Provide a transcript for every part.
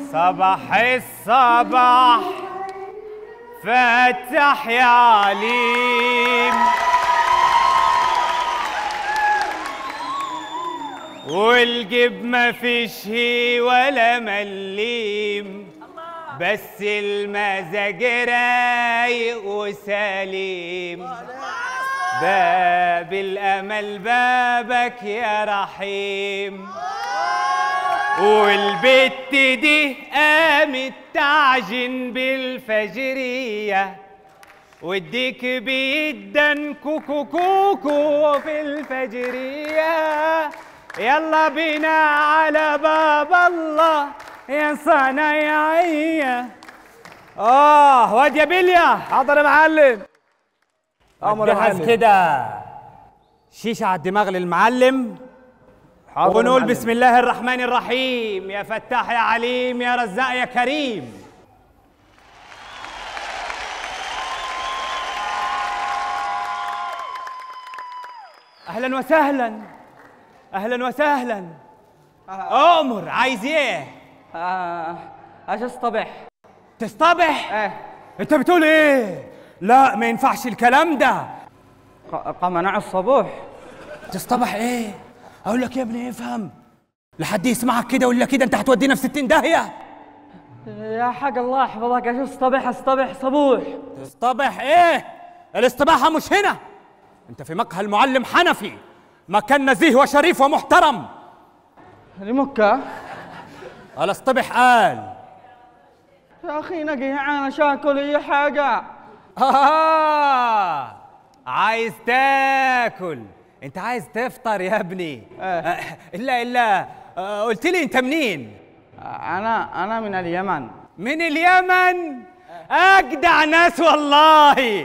صباح الصباح فتح يا عليم والجيب ما فيش هي ولا مليم بس المزاج رايق وسليم باب الامل بابك يا رحيم والبت دي قامت تعجن بالفجرية والديك بيدن كوكو كوكو في الفجرية يلا بينا على باب الله يا صنايعية اه واد يا بليا حاضر يا معلم امر يا جهز معلم كده شيشة على الدماغ للمعلم حاضر يا ونقول معلم. بسم الله الرحمن الرحيم يا فتاح يا عليم يا رزاق يا كريم اهلا وسهلا اهلا وسهلا امر عايز ايه آه اجي اصطبح تصطبح ايه انت بتقول ايه لا ما ينفعش الكلام ده ق- قمنع الصبوح تصطبح ايه اقول لك يا ابني افهم لحد يسمعك كده ولا كده انت هتودينا في 60 داهيه يا حق الله يحفظك اجي اصطبح اصطبح صبوح تصطبح ايه الاصطباحه مش هنا انت في مقهى المعلم حنفي مكان نزيه وشريف ومحترم لمكة الاصطبح قال يا اخي نقي انا شاكل اي حاجة آه عايز تاكل انت عايز تفطر يا ابني آه. آه، الا الا آه، قلت لي انت منين انا انا من اليمن من اليمن اجدع ناس والله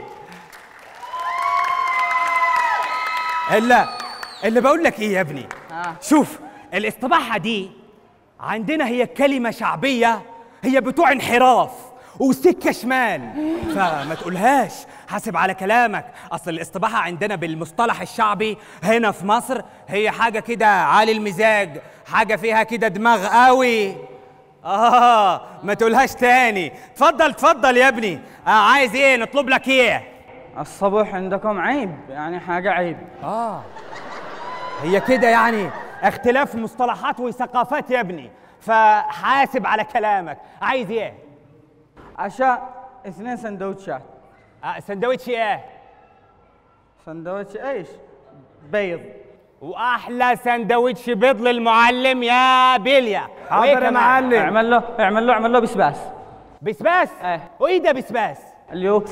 الا اللي بقول لك ايه يا ابني آه. شوف الاصطباحه دي عندنا هي كلمه شعبيه هي بتوع انحراف وسكه شمال فما تقولهاش حاسب على كلامك اصل الاصطباحه عندنا بالمصطلح الشعبي هنا في مصر هي حاجه كده عالي المزاج حاجه فيها كده دماغ قوي اه ما تقولهاش تاني اتفضل اتفضل يا ابني آه عايز ايه نطلب لك ايه الصبوح عندكم عيب يعني حاجة عيب اه هي كده يعني اختلاف مصطلحات وثقافات يا ابني فحاسب على كلامك عايز ايه عشاء اثنين سندوتشات آه سندوتش ايه سندوتش ايش بيض واحلى سندوتش بيض للمعلم يا بليا حاضر وإيه يا كمان؟ معلم. اعمل له اعمل له اعمل له بسباس بسباس إيه. وايه ده بسباس اليو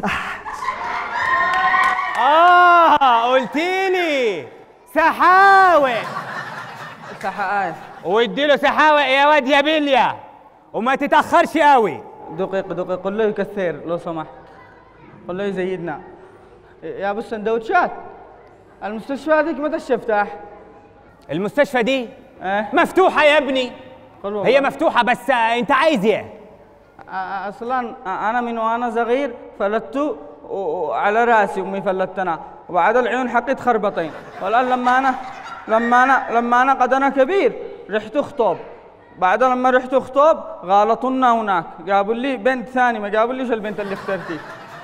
اه قلت لي سحاوي سحقاية وادي له سحاوي يا واد يا بليا وما تتاخرش قوي دقيق دقيق قل له يكثر لو سمحت قل له يزيدنا يا ابو السندوتشات المستشفى هذيك متى تفتح؟ المستشفى دي ايه مفتوحه يا ابني قل والله. هي مفتوحه بس آه، انت عايز ايه أ- اصلا انا من وانا صغير فلتت و- و- على راسي امي فلتنا وبعد العيون حقي تخربطين والان لما انا لما انا لما انا قد انا كبير رحت اخطب بعد لما رحت اخطب غالطونا هناك جابوا لي بنت ثاني ما جابوا ليش البنت اللي اخترتي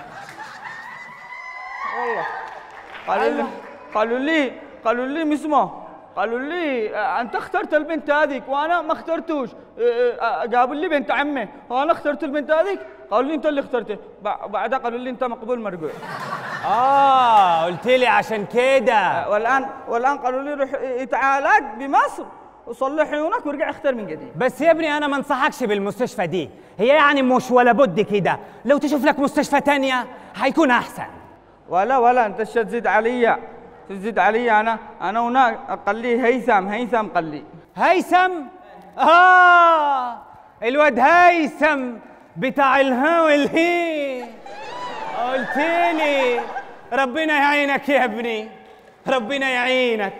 والله قالوا لي قالوا لي قالوا لي مسمو قالوا لي آه، انت اخترت البنت هذيك وانا ما اخترتوش آه، آه، جابوا لي بنت عمي وانا اخترت البنت هذيك قالوا لي انت اللي اخترته بع- بعدها قالوا لي انت مقبول مرقوع اه قلت لي عشان كده والان والان قالوا لي روح اتعالج بمصر وصلح عيونك وارجع اختار من جديد بس يا ابني انا ما انصحكش بالمستشفى دي هي يعني مش ولا بد كده لو تشوف لك مستشفى تانية هيكون احسن ولا ولا انت ايش تزيد علي تزيد علي انا انا هناك قال لي هيثم هيثم قال لي هيثم اه الواد هيثم بتاع الها والهي قلت لي ربنا يعينك يا ابني ربنا يعينك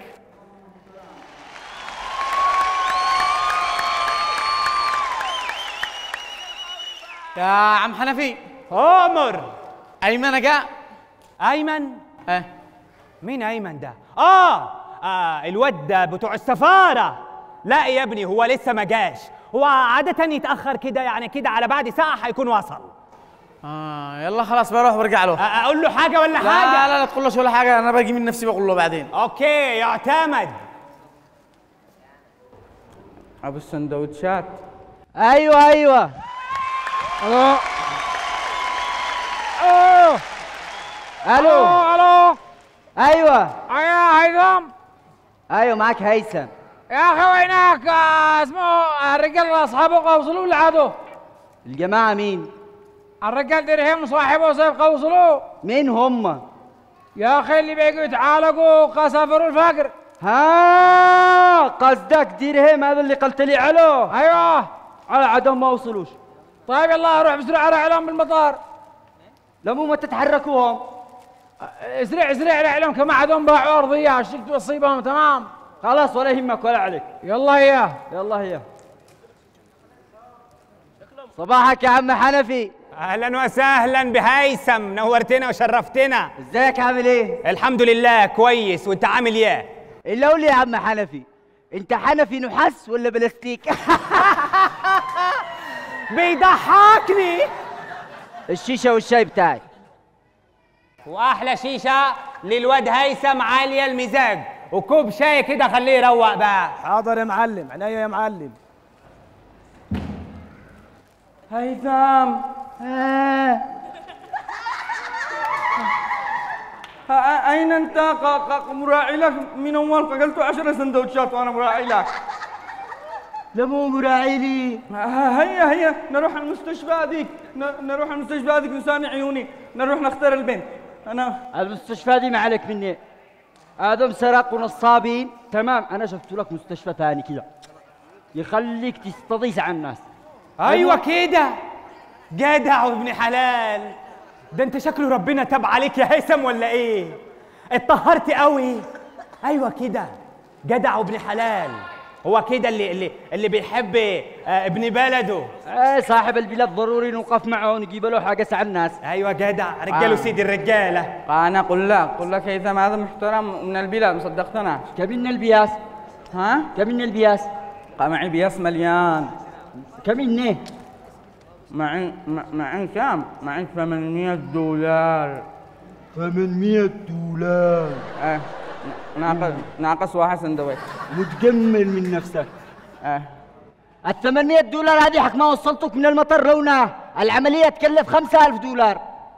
يا عم حنفي عمر ايمن جاء ايمن اه مين ايمن ده آه, اه الواد ده بتوع السفاره لا يا ابني هو لسه ما جاش هو عادة يتأخر كده يعني كده على بعد ساعة هيكون وصل آه يلا خلاص بروح برجع له أ- أقول له حاجة ولا لا حاجة؟ لا لا تقولش ولا حاجة أنا باجي من نفسي بقول له بعدين أوكي يعتمد ابو السندوتشات ايوه ايوه الو الو الو الو ايوه يا هيثم ايوه معك هيثم يا اخي وينك آه، اسمه الرجال اصحابه قوصلوا اللي عادوا الجماعه مين الرجال درهم صاحبه سيف قوصلوا مين هم يا اخي اللي بيجوا يتعالجوا قسافر الفقر ها قصدك درهم هذا اللي قلت لي عليه ايوه على عدم ما وصلوش طيب يلا روح بسرعه روح لهم بالمطار لا مو ما تتحركوهم اسرع اسرع روح لهم كما عدهم باعوا ارضيه عشان توصيبهم تمام خلاص ولا يهمك ولا عليك يلا اياه يلا هي صباحك يا عم حنفي أهلا وسهلا بهيثم نورتنا وشرفتنا ازيك عامل ايه الحمد لله كويس وأنت عامل إيه؟ الا قول لي يا عم حنفي انت حنفي نحاس ولا بلاستيك بيضحكني الشيشه والشاي بتاعي واحلى شيشه للواد هيثم عاليه المزاج وكوب شاي كده خليه يروق بقى حاضر يا معلم عينيا يا معلم هيثم آه. ها- أين أنت ق- ق- مراعي لك من أول قلت عشر سندوتشات وأنا مراعي لك لا مو مراعي لي ها- هيا هيا نروح المستشفى هذيك ن- نروح المستشفى هذيك نساني عيوني نروح نختار البنت أنا المستشفى دي ما عليك مني ادم سرق ونصابين تمام انا شفت لك مستشفى ثاني كذا يخليك تستضيف على الناس ايوه كده جدع وابن حلال ده انت شكله ربنا تاب عليك يا هيثم ولا ايه اتطهرت قوي ايوه كده جدع وابن حلال هو كده اللي اللي اللي بيحب آه، ابن بلده ايه صاحب البلاد ضروري نوقف معه ونجيب له حاجه على الناس ايوه جدع رجاله آه. سيد الرجاله أنا أقول لك أقول لك هيثم هذا محترم من البلاد مصدقتنا كمين البياس ها كمين البياس قا معي بياس مليان كمين ايه معي مع- معي كم؟ معي 800 دولار 800 دولار اه ناقص ناقص واحد سندويش متجمل من نفسك اه ال 800 دولار هذه حق ما وصلتك من المطر لونه العمليه تكلف 5000 دولار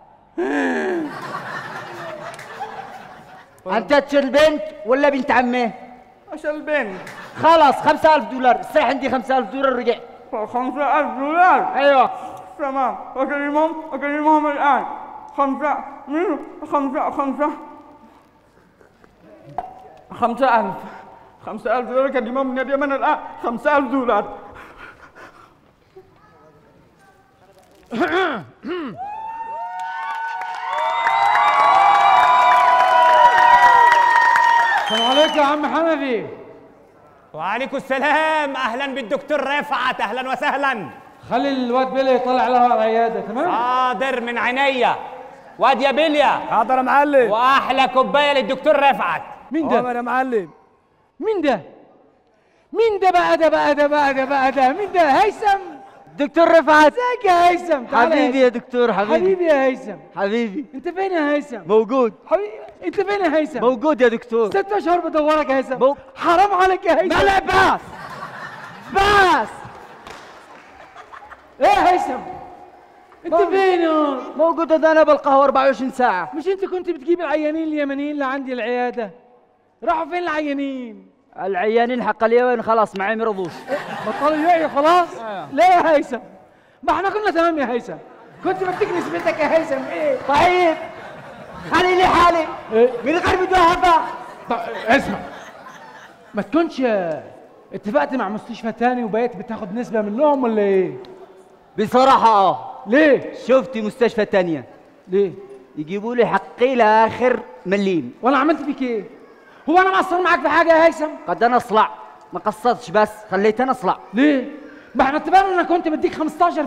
انت تشيل البنت ولا بنت عمه ايش البنت؟ خلاص 5000 دولار صح عندي 5000 دولار رجع 5000 دولار ايوه تمام اكلمهم اكلمهم الان خمسة مين خمسة خمسة خمسة ألف خمسة ألف دولار كلمهم من اليمن الآن خمسة ألف دولار السلام عليكم يا عم حنفي وعليكم السلام اهلا بالدكتور رفعت اهلا وسهلا خلي الواد بيلي يطلع لها العياده تمام حاضر من عينيا واد يا بليا حاضر يا معلم واحلى كوبايه للدكتور رفعت مين ده عمر يا معلم مين ده مين ده بقى ده بقى ده بقى ده بقى ده مين ده هيثم دكتور رفعت ازيك يا هيثم تعال حبيبي يا دكتور حبيبي حبيبي يا هيثم حبيبي انت فين يا هيثم موجود حبيبي انت فين يا هيثم موجود يا دكتور ست اشهر بدورك يا هيثم مو- حرام عليك يا هيثم ملا باس باس ايه يا هيثم انت فين يا موجود انا بالقهوه 24 ساعه مش انت كنت بتجيب العيانين اليمنيين اللي عندي العياده راحوا فين العيانين العيانين حق اليمن خلاص معي مرضوش بطلوا يوعي خلاص ليه يا هيثم ما احنا كنا تمام يا هيثم كنت بديك نسبتك يا هيثم ايه طيب خلي لي حالي إيه؟ من غير مجاهبه طب اسمع ما تكونش اتفقت مع مستشفى تاني وبقيت بتاخد نسبة منهم ولا ايه؟ بصراحه اه ليه؟ شفتي مستشفى تانية ليه؟ يجيبوا لي حقي لاخر مليم وانا عملت فيك ايه؟ هو انا مقصر معاك في حاجة يا هيثم؟ قد انا اصلع ما قصرتش بس خليت انا اصلع ليه؟ ما احنا اتفقنا انك كنت بديك 15%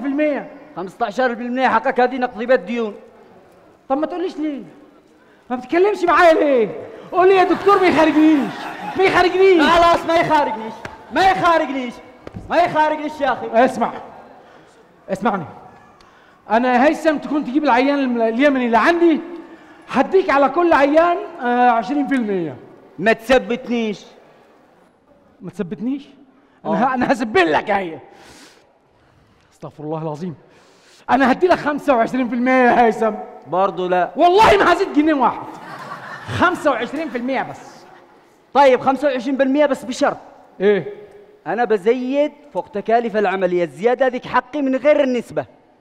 15% حقك هذه نقضي بها الديون طب ما تقوليش ليه؟ ما بتتكلمش معايا ليه؟ قول لي يا دكتور ما يخارجنيش ما يخارجنيش خلاص ما يخارجنيش ما يخارجنيش ما يخارج ليش يا اخي اسمع اسمعني انا يا هيثم تكون تجيب العيان الم- اليمني اللي عندي هديك على كل عيان آه 20% ما تثبتنيش ما تثبتنيش انا ه- انا هسبل لك هي استغفر الله العظيم انا هدي لك 25% يا هيثم برضه لا والله ما هزيد جنيه واحد 25% بس طيب 25% بس بشرط ايه انا بزيد فوق تكاليف العمليه الزياده هذيك حقي من غير النسبه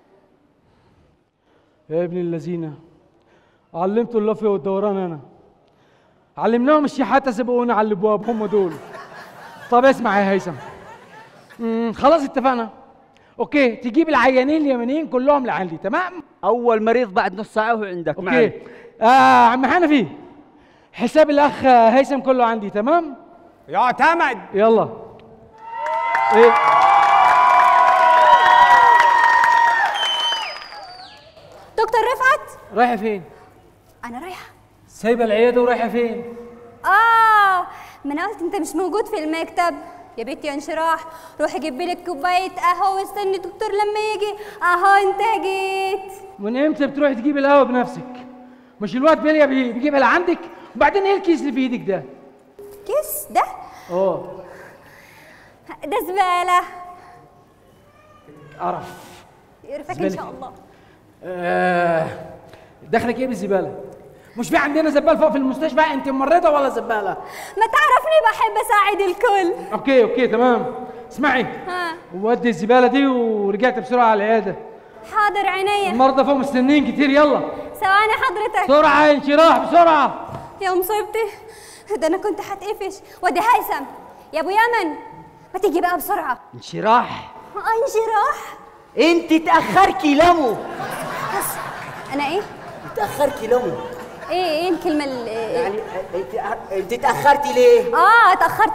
يا ابن الذين علمتوا اللفه والدوران انا علمناهم الشحاته سبقونا على الابواب هم دول طب اسمع يا هيثم مم، خلاص اتفقنا اوكي تجيب العيانين اليمنيين كلهم لعندي تمام اول مريض بعد نص ساعه وهو عندك اوكي آه عم حنفي حساب الاخ هيثم كله عندي تمام يعتمد يلا ايه دكتور رفعت رايحه فين انا رايحه سايبه العياده ورايحه فين اه ما انا قلت انت مش موجود في المكتب يا بنتي يا انشراح روحي جيبي لك كوبايه قهوه واستني الدكتور لما يجي اهو انت جيت من امتى بتروحي تجيبي القهوه بنفسك مش الواد بيليا بي- بيجيبها لعندك وبعدين ايه الكيس اللي في ايدك ده كيس ده اه ده زباله قرف يعرفك ان زبالة. شاء الله آه دخلك ايه بالزباله مش في عندنا زبال فوق في المستشفى انت ممرضه ولا زباله ما تعرفني بحب اساعد الكل اوكي اوكي تمام اسمعي ها ودي الزباله دي ورجعت بسرعه على العياده حاضر عينيا المرضى فوق مستنيين كتير يلا ثواني حضرتك بسرعه يا انشراح بسرعه يا مصيبتي ده انا كنت هتقفش ودي هيثم يا ابو يمن ما تيجي بقى بسرعه انشراح آه، انشراح انت تاخرتي لمو بس انا ايه تاخرتي لمو ايه ايه الكلمه ال- يعني انت انت تاخرتي ليه اه اتاخرت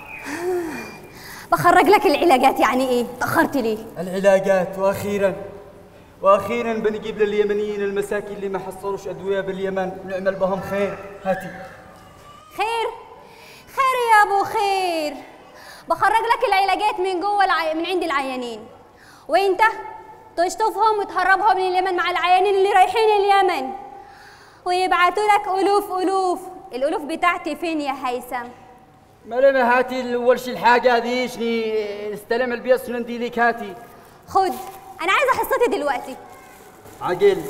بخرج لك العلاجات يعني ايه تاخرت ليه العلاجات واخيرا واخيرا بنجيب لليمنيين المساكين اللي ما حصلوش ادويه باليمن ونعمل بهم خير هاتي خير خير يا ابو خير بخرج لك العلاجات من جوه العي... من عند العيانين وانت تشطفهم وتهربهم من اليمن مع العيانين اللي رايحين اليمن ويبعتوا لك الوف الوف الالوف بتاعتي فين يا هيثم ملمة هاتي اول شي الحاجه هذه شني استلم البيص ندي لك هاتي خد انا عايزه حصتي دلوقتي عقل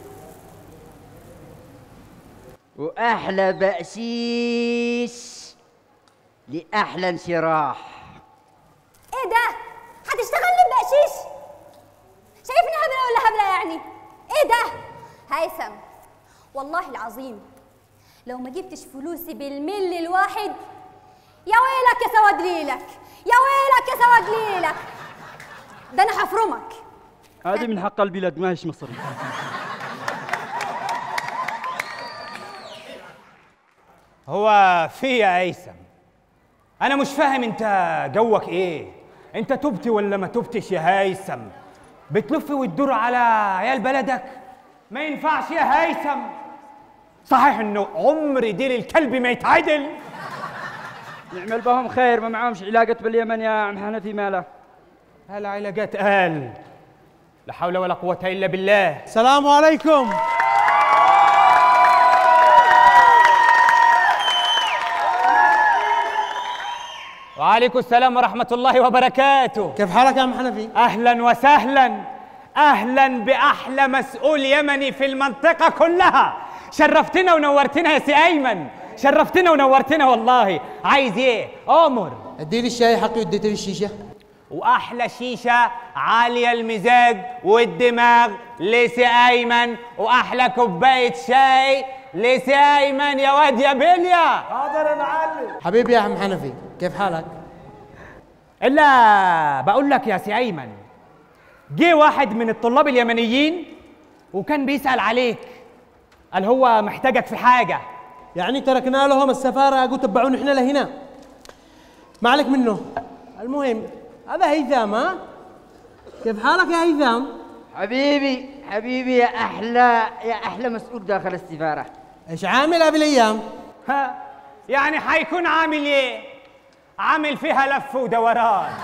واحلى بقشيش لاحلى انشراح ايه ده هتشتغلني بقشيش شايفني هبله ولا هبله يعني ايه ده هيثم والله العظيم لو ما جبتش فلوسي بالملي الواحد يا ويلك يا سواد ليلك يا ويلك يا سواد ليلك ده انا هفرمك هذه من حق البلاد ما هيش مصري هو في يا هيثم انا مش فاهم انت جوك ايه انت تبتي ولا ما تبتش يا هيثم بتلف وتدور على عيال بلدك ما ينفعش يا هيثم صحيح انه عمر ديل الكلب ما يتعدل نعمل بهم خير ما معهمش علاقة باليمن يا عم حنفي ماله هالعلاجات قال لا حول ولا قوة إلا بالله السلام عليكم وعليكم السلام ورحمة الله وبركاته كيف حالك يا عم حنفي؟ أهلا وسهلا أهلا بأحلى مسؤول يمني في المنطقة كلها شرفتنا ونورتنا يا سي أيمن شرفتنا ونورتنا والله عايز إيه؟ أمر اديني الشاي حقي واديتي لي الشيشه واحلى شيشه عاليه المزاج والدماغ لسي ايمن واحلى كوبايه شاي لسي ايمن يا واد يا بليا حبيبي يا عم حنفي كيف حالك؟ الا بقول لك يا سي ايمن جه واحد من الطلاب اليمنيين وكان بيسال عليك قال هو محتاجك في حاجه يعني تركنا لهم السفاره قالوا تبعون احنا لهنا ما عليك منه المهم هذا هيثام ها؟ كيف حالك يا هيثام؟ حبيبي حبيبي يا احلى يا احلى مسؤول داخل السفارة ايش عامل قبل ايام؟ ها يعني حيكون عامل ايه عامل فيها لف ودوران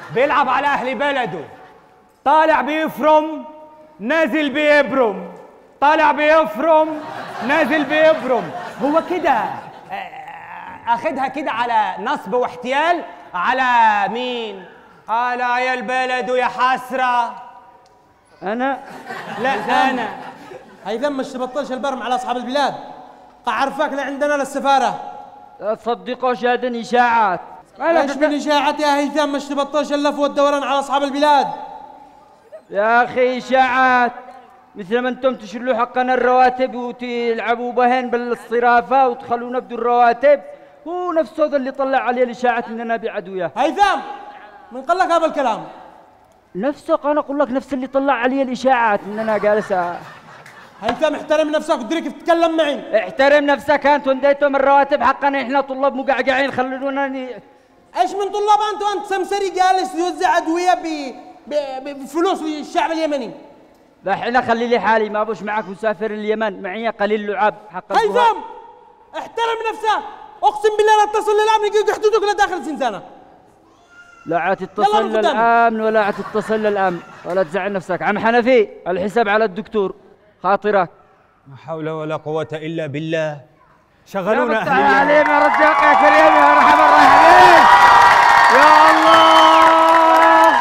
بيلعب على اهل بلده طالع بيفرم نازل بيبرم طالع بيفرم نازل بيبرم هو كده آه، اخدها كده على نصب واحتيال على مين على عيال بلده يا حسره انا لا انا هيثم مش تبطلش البرم على اصحاب البلاد عرفاك لعندنا للسفاره لا تصدقوش هذا اشاعات ايش من اشاعات يا هيثم مش تبطلش اللف والدوران على اصحاب البلاد يا اخي اشاعات مثل ما انتم تشلوا حقنا الرواتب وتلعبوا بهن بالصرافه وتخلونا بدون رواتب هو نفسه هذا اللي طلع عليه الاشاعات اننا بعدوياه هيثم من قال لك هذا الكلام نفسه انا اقول لك نفس اللي طلع عليه الاشاعات اننا جالس هيثم احترم نفسك ودريك تتكلم معي احترم نفسك انت ونديتم الرواتب حقنا احنا طلاب مقعقعين خلونا ن... ايش من طلاب انت وانت سمسري جالس يوزع ادويه ب... ب... ب- بفلوس للشعب اليمني لا احنا خلي لي حالي ما بوش معك مسافر اليمن معي قليل لعاب حق الظهر. هيثم احترم نفسك اقسم بالله لا تصل للامن يجي يحددوك لداخل الزنزانه لا عاد تتصل يلا من قدام. للامن ولا عاد تتصل للامن ولا تزعل نفسك عم حنفي الحساب على الدكتور خاطرك لا حول ولا قوه الا بالله يا شغلونا فتح اهل عليم يا رزاق يا كريم يا ارحم الراحمين يا الله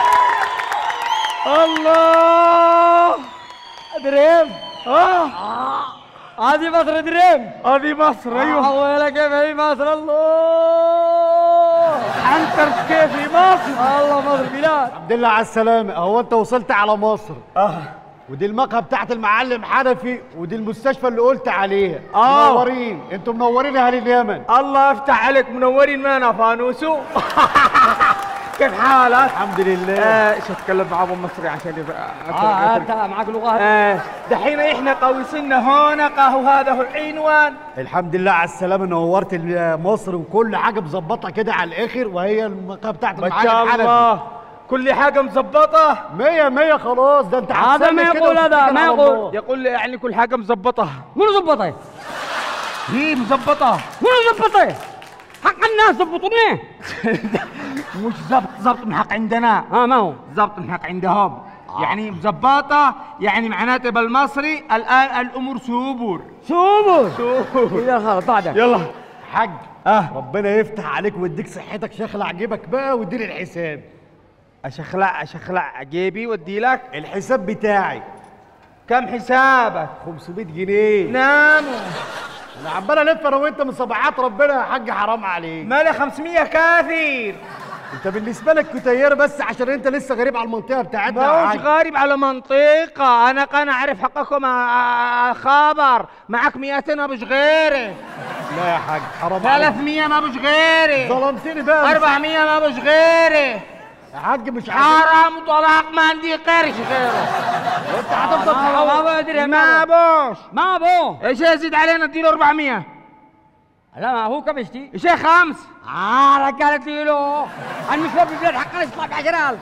الله دريم اه هذه مصر دريم هذه مصر ايوه حولك كيف هي مصر الله عنتر كيف في مصر الله مصر بلاد الحمد لله على السلامة هو أنت وصلت على مصر اه ودي المقهى بتاعت المعلم حنفي ودي المستشفى اللي قلت عليها آه. منورين انتوا منورين اهل اليمن الله يفتح عليك منورين معنا فانوسو كيف حالك؟ الحمد لله آه، ايش اتكلم مع ابو مصري عشان يبقى اه انت معك لغات آه، دحين احنا قويسنا هون قهو هذا هو العنوان الحمد لله على السلامة نورت ال- مصر وكل حاجة مظبطة كده على الآخر وهي المقهى بتاعت ما المعلم شاء حنفي الله كل حاجة مظبطة مية مية خلاص ده انت هذا ما هتسلك كده يقول هذا، وتتكل ما على يقول. الله. يقول لي يعني كل حاجة مظبطة منو ظبطه؟ هي مظبطة منو ظبطه؟ حق الناس ظبطوني مش ظبط ظبط من حق عندنا اه ما هو ظبط من حق عندهم يعني مظبطة يعني معناته بالمصري الآن الأمور سوبر سوبر سوبر اذا خلاص بعدك يلا حاج اه ربنا يفتح عليك ويديك صحتك شخلع جيبك بقى واديني الحساب أشخلع أشخلع جيبي وأدي لك الحساب بتاعي كم حسابك 500 جنيه نعم انا عمال الف انا وانت من صباحات ربنا يا حاج حرام عليك مالي 500 كافر انت بالنسبه لك كتير بس عشان انت لسه غريب على المنطقه بتاعتنا يا ما هوش حاج. غارب على منطقة أنا كان أعرف حقكم آه، آه، خبر معك 200 ما بش غيري لا يا حاج حرام عليك 300 ما بش غيري ظلمتني بقى 400 ما بش غيري يا حاج مش عارف حرام طلاق ما عندي قرش غيره انت هتفضل ما تحاول ما بدري ما بوش ما بو ايش يزيد علينا اديله 400 لا ما هو كم يشتي ايش يا خمس اه رجال اديله المشوار بالبلاد حقنا يطلع ب 10000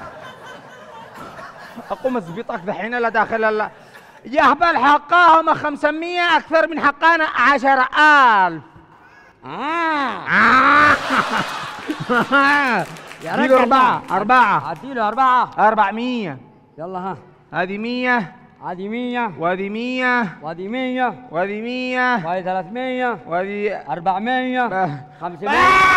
اقوم اثبتك دحين لا داخل الله يهبل حقهم 500 اكثر من حقنا 10000 يا اديله رجل أربعة أربعة اديله أربعة 400 يلا ها هذه 100 هذه 100 وهذه 100 وهذه 100 وهذه 100 وهذه 300 وهذه 400 آه. 500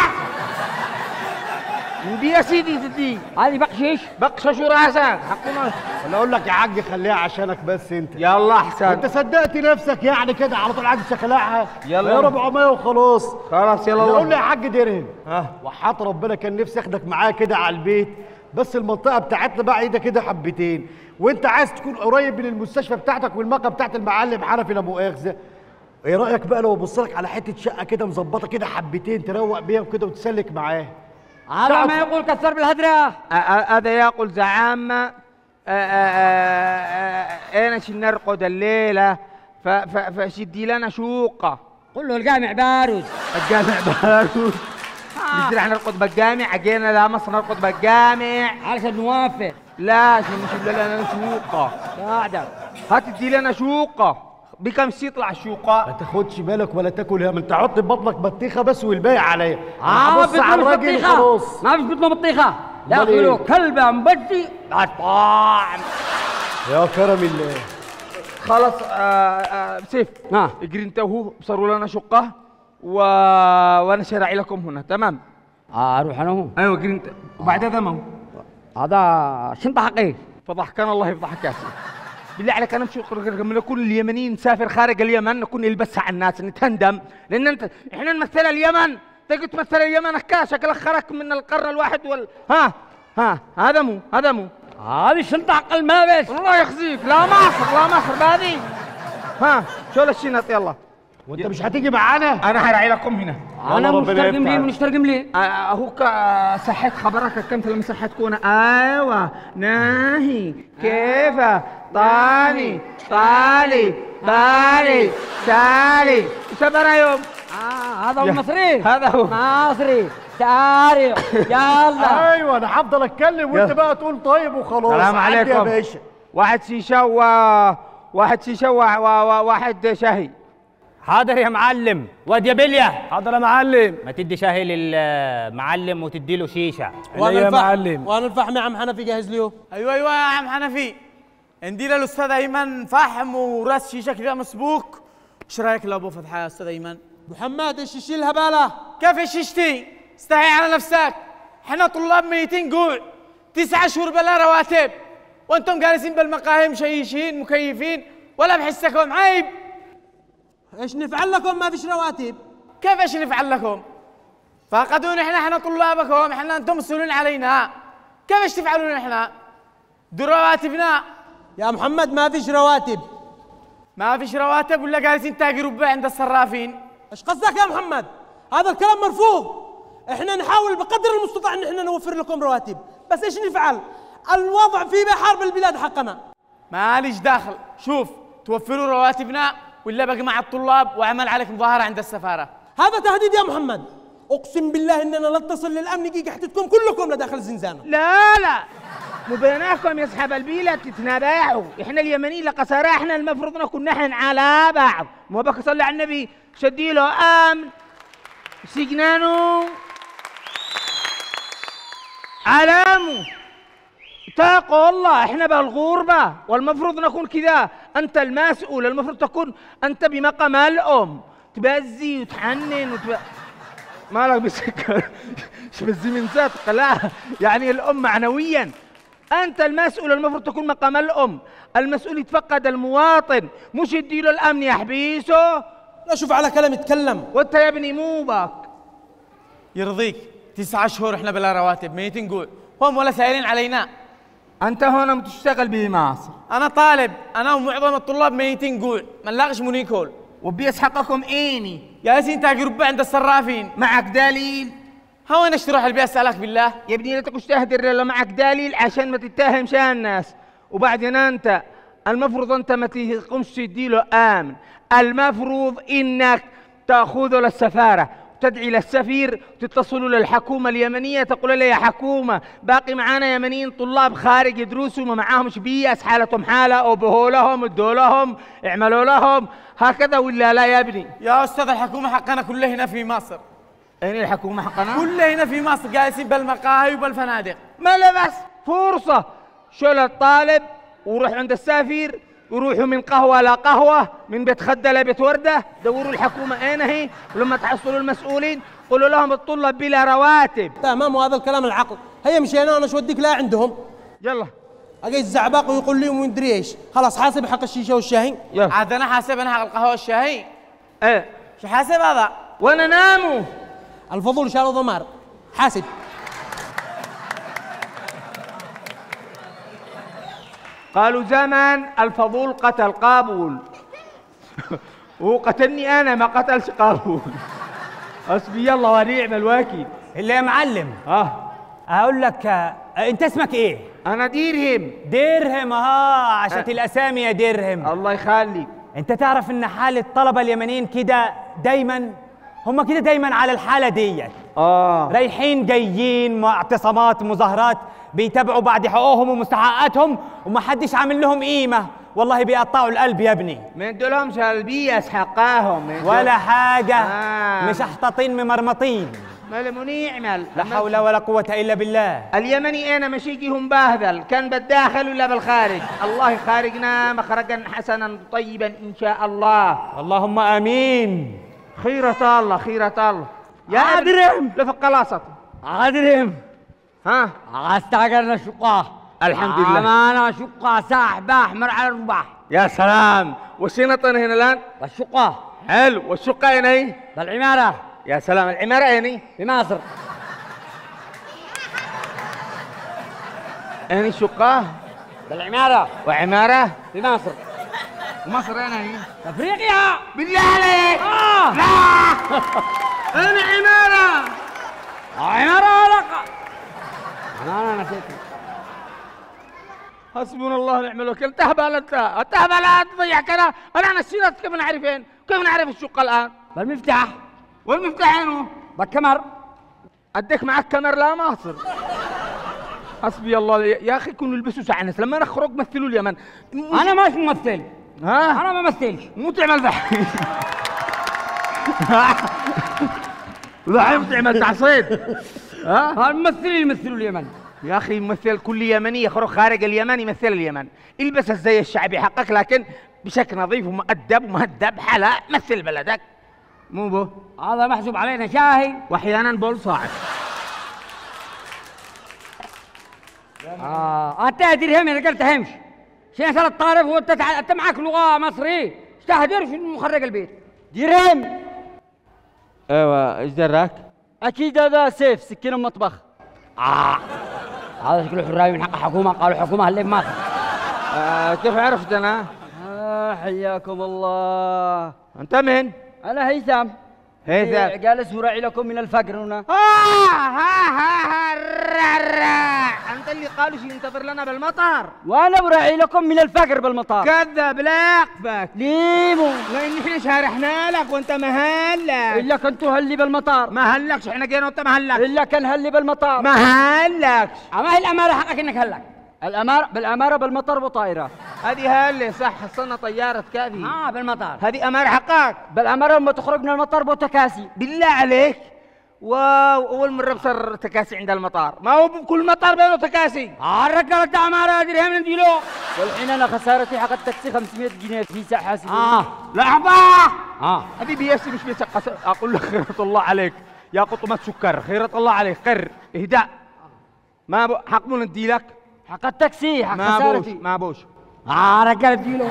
ندي يا سيدي تدي هذه بقشيش بقشش راسك حقنا ولا اقول لك يا حاج خليها عشانك بس انت يلا احسن انت صدقت نفسك يعني كده على طول عايز تخلعها يلا. يا 400 وخلاص خلاص يلا قول لي الله يا حاج درهم اه وحات ربنا كان نفسي اخدك معايا كده على البيت بس المنطقه بتاعتنا بعيده كده حبتين وانت عايز تكون قريب من المستشفى بتاعتك والمقهى بتاعت المعلم حنفي لا مؤاخذه ايه رايك بقى لو ابص لك على حته شقه كده مظبطه كده حبتين تروق بيها وكده وتسلك معاه هذا ما يقول كثر بالهدرة آه، آه، هذا يقول زعامة انا شي نرقد الليلة ف- ف- فشدي لنا شوقة قل له الجامع بارد الجامع بارود مش رح نرقد بالجامع اجينا لمصر نرقد بالجامع علشان نوافق لا عشان نجيب لنا شوقة بعدك هات تدي لنا شوقة بكم يطلع ما الشوقة تاخدش بالك ولا تاكل هم انت حط في بطنك بطيخه بس والباقي عليا اه بص على الراجل بطيخة خلاص ما فيش بطنه بطيخة ياكلوا كلبه مبدي بعد طعم يا كرم الله خلاص آه آه سيف ها اجري انت وهو بصروا لنا شقه و... وانا شارعي لكم هنا تمام آه، اروح انا هو ايوه اجري انت وبعدها دمه هذا شنطه حقي فضحكنا الله يفضحك يا سيدي بالله عليك انا مش لما نكون اليمنيين نسافر خارج اليمن نكون نلبسها على الناس نتهندم لان انت احنا نمثل اليمن تجي تمثل اليمن هكا شكلك خرج من القرن الواحد وال ها ها هذا مو هذا مو هذه الشنطه حق الملابس الله يخزيك لا مصر لا مصر بهذه ها شو الشنط يلا وانت مش هتيجي معانا انا هراعي لكم هنا انا ربنا مشترقم يفتح. لي مشترقم لي آه، هو كا- صحيت خبرك كم لما صحيت تكون ايوه ناهي كيف طاني طالي بالي سالي سبنا يوم آه هذا هو المصري هذا هو. مصري سارع يلا ايوه انا هفضل اتكلم وانت يلا. بقى تقول طيب وخلاص سلام عدي يا عليكم. باشا واحد شيشه و واحد شيشه و... و... و... واحد شاهي حاضر يا معلم واد يا بليا حاضر يا معلم ما تدي شاهي للمعلم وتدي له شيشه وانا يا الفحم معلم. وانا الفحم يا عم حنفي جاهز له ايوه ايوه يا عم حنفي عندي للاستاذ ايمن فحم وراس شيشه كذا مسبوك ايش رايك لو ابو فتحه يا استاذ ايمن محمد ايش يشيلها باله كيف شيشتي استحي على نفسك احنا طلاب ميتين جوع تسعة شهور بلا رواتب وانتم جالسين بالمقاهي مشيشين مكيفين ولا بحسكم عيب ايش نفعل لكم ما فيش رواتب كيف ايش نفعل لكم فقدونا احنا احنا طلابكم احنا انتم مسؤولين علينا كيف ايش تفعلون احنا دو رواتبنا يا محمد ما فيش رواتب ما فيش رواتب ولا جالسين تاجروا بها عند الصرافين ايش قصدك يا محمد هذا الكلام مرفوض احنا نحاول بقدر المستطاع ان احنا نوفر لكم رواتب بس ايش نفعل الوضع في بحار بالبلاد حقنا ماليش داخل شوف توفروا رواتبنا ولا بقى مع الطلاب واعمل عليك مظاهرة عند السفارة هذا تهديد يا محمد اقسم بالله اننا نتصل للامن يجي حتتكم كلكم لداخل الزنزانه لا لا مبيناكم يا اصحاب البيلة تتنابعوا احنا اليمنيين لقصارى احنا المفروض نكون نحن على بعض ما بك صلي على النبي شدي له امن سجنانه علامه اتقوا الله احنا بالغربة والمفروض نكون كذا انت المسؤول المفروض تكون انت بمقام الام تبزي وتحنن وتب... مالك بسكر بزي من صدق لا يعني الام معنويا انت المسؤول المفروض تكون مقام الام المسؤول يتفقد المواطن مش يديله الامن يحبسه لا شوف على كلام يتكلم وانت يا ابني مو باك يرضيك تسعة شهور احنا بلا رواتب ميتين جوع هم ولا سائلين علينا انت هنا بتشتغل بمصر انا طالب انا ومعظم الطلاب ميتين جوع ما نلاقش مونيكول وبيس حقكم ايني جالسين تاجروا بها عند الصرافين معك دليل هو انا اشتروح البيت اسالك بالله يا ابني لا تكونش تهدر الا معك دليل عشان ما تتهمش الناس وبعدين انت المفروض انت ما تقومش تديله امن المفروض انك تاخذه للسفاره تدعي للسفير تتصلوا للحكومة اليمنية تقول لها يا حكومة باقي معانا يمنيين طلاب خارج يدرسوا ما معاهمش بيس حالتهم حالة أبهوا لهم ادوا لهم اعملوا لهم هكذا ولا لا يا ابني يا استاذ الحكومه حقنا كلها هنا في مصر أين الحكومة حقنا؟ كلها هنا في مصر جالسين بالمقاهي وبالفنادق ما لا بس فرصة شل الطالب وروح عند السفير وروحوا من قهوة لقهوة من بيت خدة لبيت وردة دوروا الحكومة أين هي ولما تحصلوا المسؤولين قولوا لهم الطلاب بلا رواتب تمام وهذا الكلام العقل هيا مشينا انا شو وديك لا عندهم يلا اجي الزعباق ويقول لي ومدري ايش خلاص حاسب حق الشيشه والشاهي يلا عاد انا حاسب انا حق القهوه والشاهي ايه شو حاسب هذا وانا ناموا الفضول شال ضمار حاسب قالوا زمان الفضول قتل قابول وهو قتلني انا ما قتلش قابول حسبي الله ونعم الوكيل اللي يا معلم اه هقول لك آه، انت اسمك ايه انا ديرهم درهم اه عشان أه. الاسامي يا درهم الله يخليك انت تعرف ان حال الطلبه اليمنيين كده دايما هم كده دايما على الحاله ديت اه رايحين جايين مع اعتصامات مظاهرات بيتابعوا بعد حقوقهم ومستحقاتهم ومحدش عامل لهم قيمه والله بيقطعوا القلب يا ابني ما ادولهمش البيس حقاهم ولا حاجه آه. مش احتاطين ممرمطين مال منيعمل لا حول ولا قوة إلا بالله اليمني انا مشيكهم باهذل كان بالداخل ولا بالخارج الله يخارجنا مخرجا حسنا طيبا ان شاء الله اللهم آمين خيرة الله خيرة الله يا عادرهم. لفق قلاصة عادرهم ها استعجلنا شقاه الحمد لله. أمانة شقة ساحب أحمر على الرباح يا سلام وشنطنا هنا الان والشقة حلو والشقة هنا هي بالعمارة يا سلام العمارة هنا في مصر هنا الشقة بالعمارة وعمارة في مصر مصر هنا هي أفريقيا بالله عليك آه لا انا عمارة عمارة ولا أنا نسيت حسبنا الله ونعم الوكيل تهبل انت تهبل تضيع كذا انا نسيت كيف نعرفين كيف نعرف الشقة الان بالمفتاح والمفتاح هنا بالكمر اديك معك كاميرا لا مصر حسبي الله يا اخي كونوا البسوا سعنس لما نخرج مثلوا اليمن أنا مش ممثل ها أنا ما مثلش مو تعمل ذحين ذحين تعمل تعصيد ها الممثلين يمثلوا اليمن يا اخي يمثل كل يمني يخرج خارج اليمن يمثل اليمن البس الزي الشعبي حقك لكن بشكل نظيف ومؤدب ومهذب حلا مثل بلدك مو بو هذا محسوب علينا شاهي واحيانا بول صاعد آه أنت درهم إذا قلت تهمش شنو صار الطارف وأنت تع... أنت معك لغة مصرية استهدر في مخرج البيت درهم ايوه ايش دراك؟ أكيد هذا سيف سكين مطبخ آه هذا شكله حراوي من حق حكومة قالوا حكومة هاللي مصر آه كيف عرفت انا؟ آه حياكم الله انت من؟ أنا هيثم هيثم جالس مراعي لكم من الفقر هنا آه ها ها ها را را انت اللي قالوا شي ينتظر لنا بالمطر وأنا مراعي لكم من الفقر بالمطار كذب لا يقفك ليمو لان احنا شارحنا لك وانت مهلك إلا كنتوا هلي بالمطار ما هلكش احنا جينا وانت ما هلكش إلا كان هلي بالمطار ما هلكش ما هي الأمارة حقك إنك هلك الأمارة بالأمارة بالمطر وطائرة هذه هلي صح حصلنا طيارة كذي آه بالمطار هذه امار حقك بالأمارة لما تخرج من المطار بوتكاسي بالله عليك واو اول مره بصير تكاسي عند المطار ما هو بكل مطار بينه تكاسي آه الرجال بتاع أمارة درهم نديله والحين أنا خسارتي حق التاكسي 500 جنيه في ساعة حاسب اه لحظه آه هذه بيسي مش بيسي قس- اقول لك خيرة الله عليك يا قطمة سكر خيرة الله عليك قر اهداء ما بو حق مو ندي لك حق التاكسي حق ما بوش خسارتي ما بوش آه رجال اديله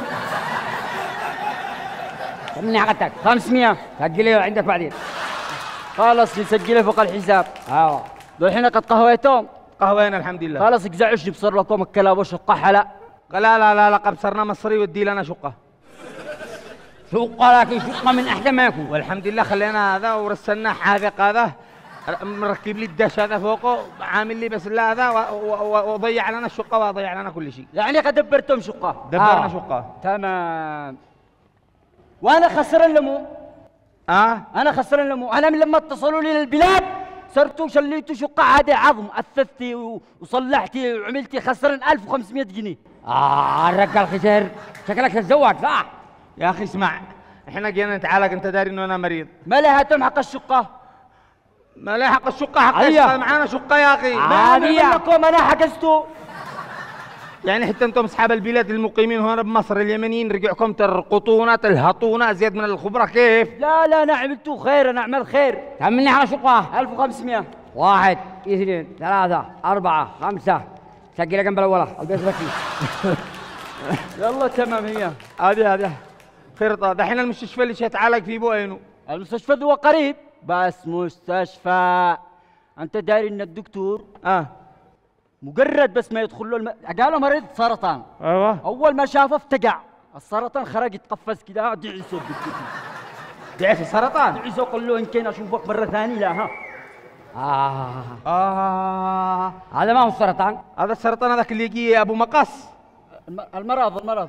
مني حق التاكسي 500 سجله عندك بعدين خلاص نسجله فوق الحساب اه دول الحين قد قهويتهم قهوينا الحمد لله خلاص اقزعوش بصير لكم الكلاب والشقة حلا لا لا لا لا قد صرنا مصري ودي لنا شقه شقة لكن شقة من أحسن ما يكون والحمد لله خلينا هذا ورسلنا حاذق هذا مركب لي الدش هذا فوقه عامل لي بس لا هذا و- و- و- وضيع لنا الشقه وضيع لنا كل شيء يعني قد دبرتم شقة دبرنا شقه تمام وانا خسران لمو اه انا خسران لمو انا من لما اتصلوا لي للبلاد صرتوا شليتوا شقة عادي عظم اثثتي و- وصلحتي وعملتي خسران 1500 جنيه اه الرجال خسر شكلك تتزوج صح يا اخي اسمع احنا جينا نتعالج انت داري انه انا مريض ما لهتم حق الشقة ما لا حق الشقه حق أيوة. الشقة، معانا شقه يا اخي عادي لكم انا حجزته يعني حتى انتم اصحاب البلاد المقيمين هنا بمصر اليمنيين رجعكم ترقطونا تلهطونا زياد من الخبره كيف؟ لا لا انا عملته خير انا اعمل خير تعملني على شقة 1500 واحد اثنين ثلاثة أربعة خمسة سجلها جنب الأولى البيت بكي يلا تمام هي هذه هذه خير طيب دحين المستشفى اللي شيتعالج فيه بو اينو المستشفى ذو قريب بس مستشفى أنت داري إن الدكتور اه مجرد بس ما يدخل له الم... قالوا مريض سرطان ايوه أول ما شافه افتقع السرطان خرج يتقفز كده دعسه الدكتور ضعف السرطان دعسه قال له إن كان أشوفك مرة ثانية لا ها آه اه هذا ما هو السرطان هذا السرطان هذاك اللي يجي ابو مقص الم- المرض المرض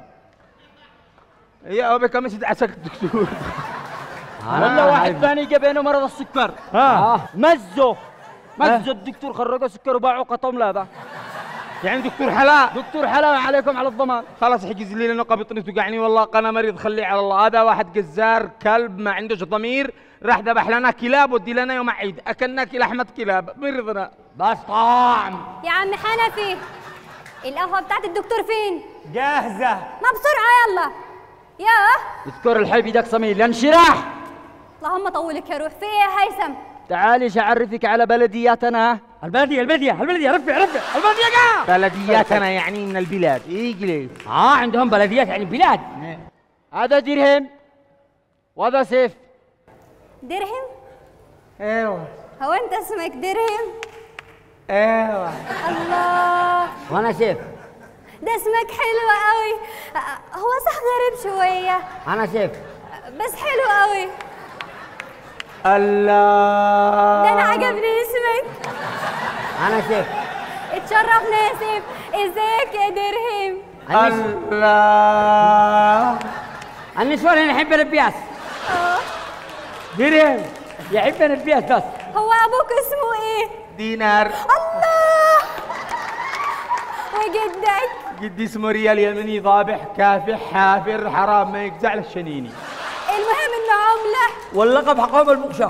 يا ابي كم يدعسك الدكتور ولا واحد ثاني جاب بينه مرض السكر ها. آه. مزه مزه الدكتور خرجه سكر وباعه قطم لا ذا يعني دكتور حلا دكتور حلاوه عليكم على الضمان خلاص حجز لي لانه قبطني توقعني والله انا مريض خليه على الله هذا واحد جزار كلب ما عندوش ضمير راح ذبح لنا كلاب ودي لنا يوم عيد اكلنا لحمه كلاب مرضنا بس طعم يا عم حنفي القهوة بتاعت الدكتور فين؟ جاهزة ما بسرعة يلا ياه اذكر الحي بيدك صميل انشراح اللهم طولك يا روح في ايه يا هيثم؟ تعالي اعرفك على بلدياتنا البلدية البلدية البلدية رفع رفع البلدية قاع بلدياتنا يعني من البلاد اجلس اه عندهم بلديات يعني بلاد هذا درهم وهذا سيف درهم؟ ايوه هو انت اسمك درهم؟ ايوه الله وانا سيف ده اسمك حلو قوي أ- هو صح غريب شوية انا سيف بس حلو قوي الله ده انا عجبني اسمك انا سيف اتشرفنا يا سيف ازيك يا درهم الله النسوان اللي يحب الابياس اه درهم يحب الابياس بس هو ابوك اسمه ايه دينار الله وجدك قد اسمه ريال يمني ضابح كافح حافر حرام ما يجزع له الشنيني المهم انه عملة واللقب حقهم المقشة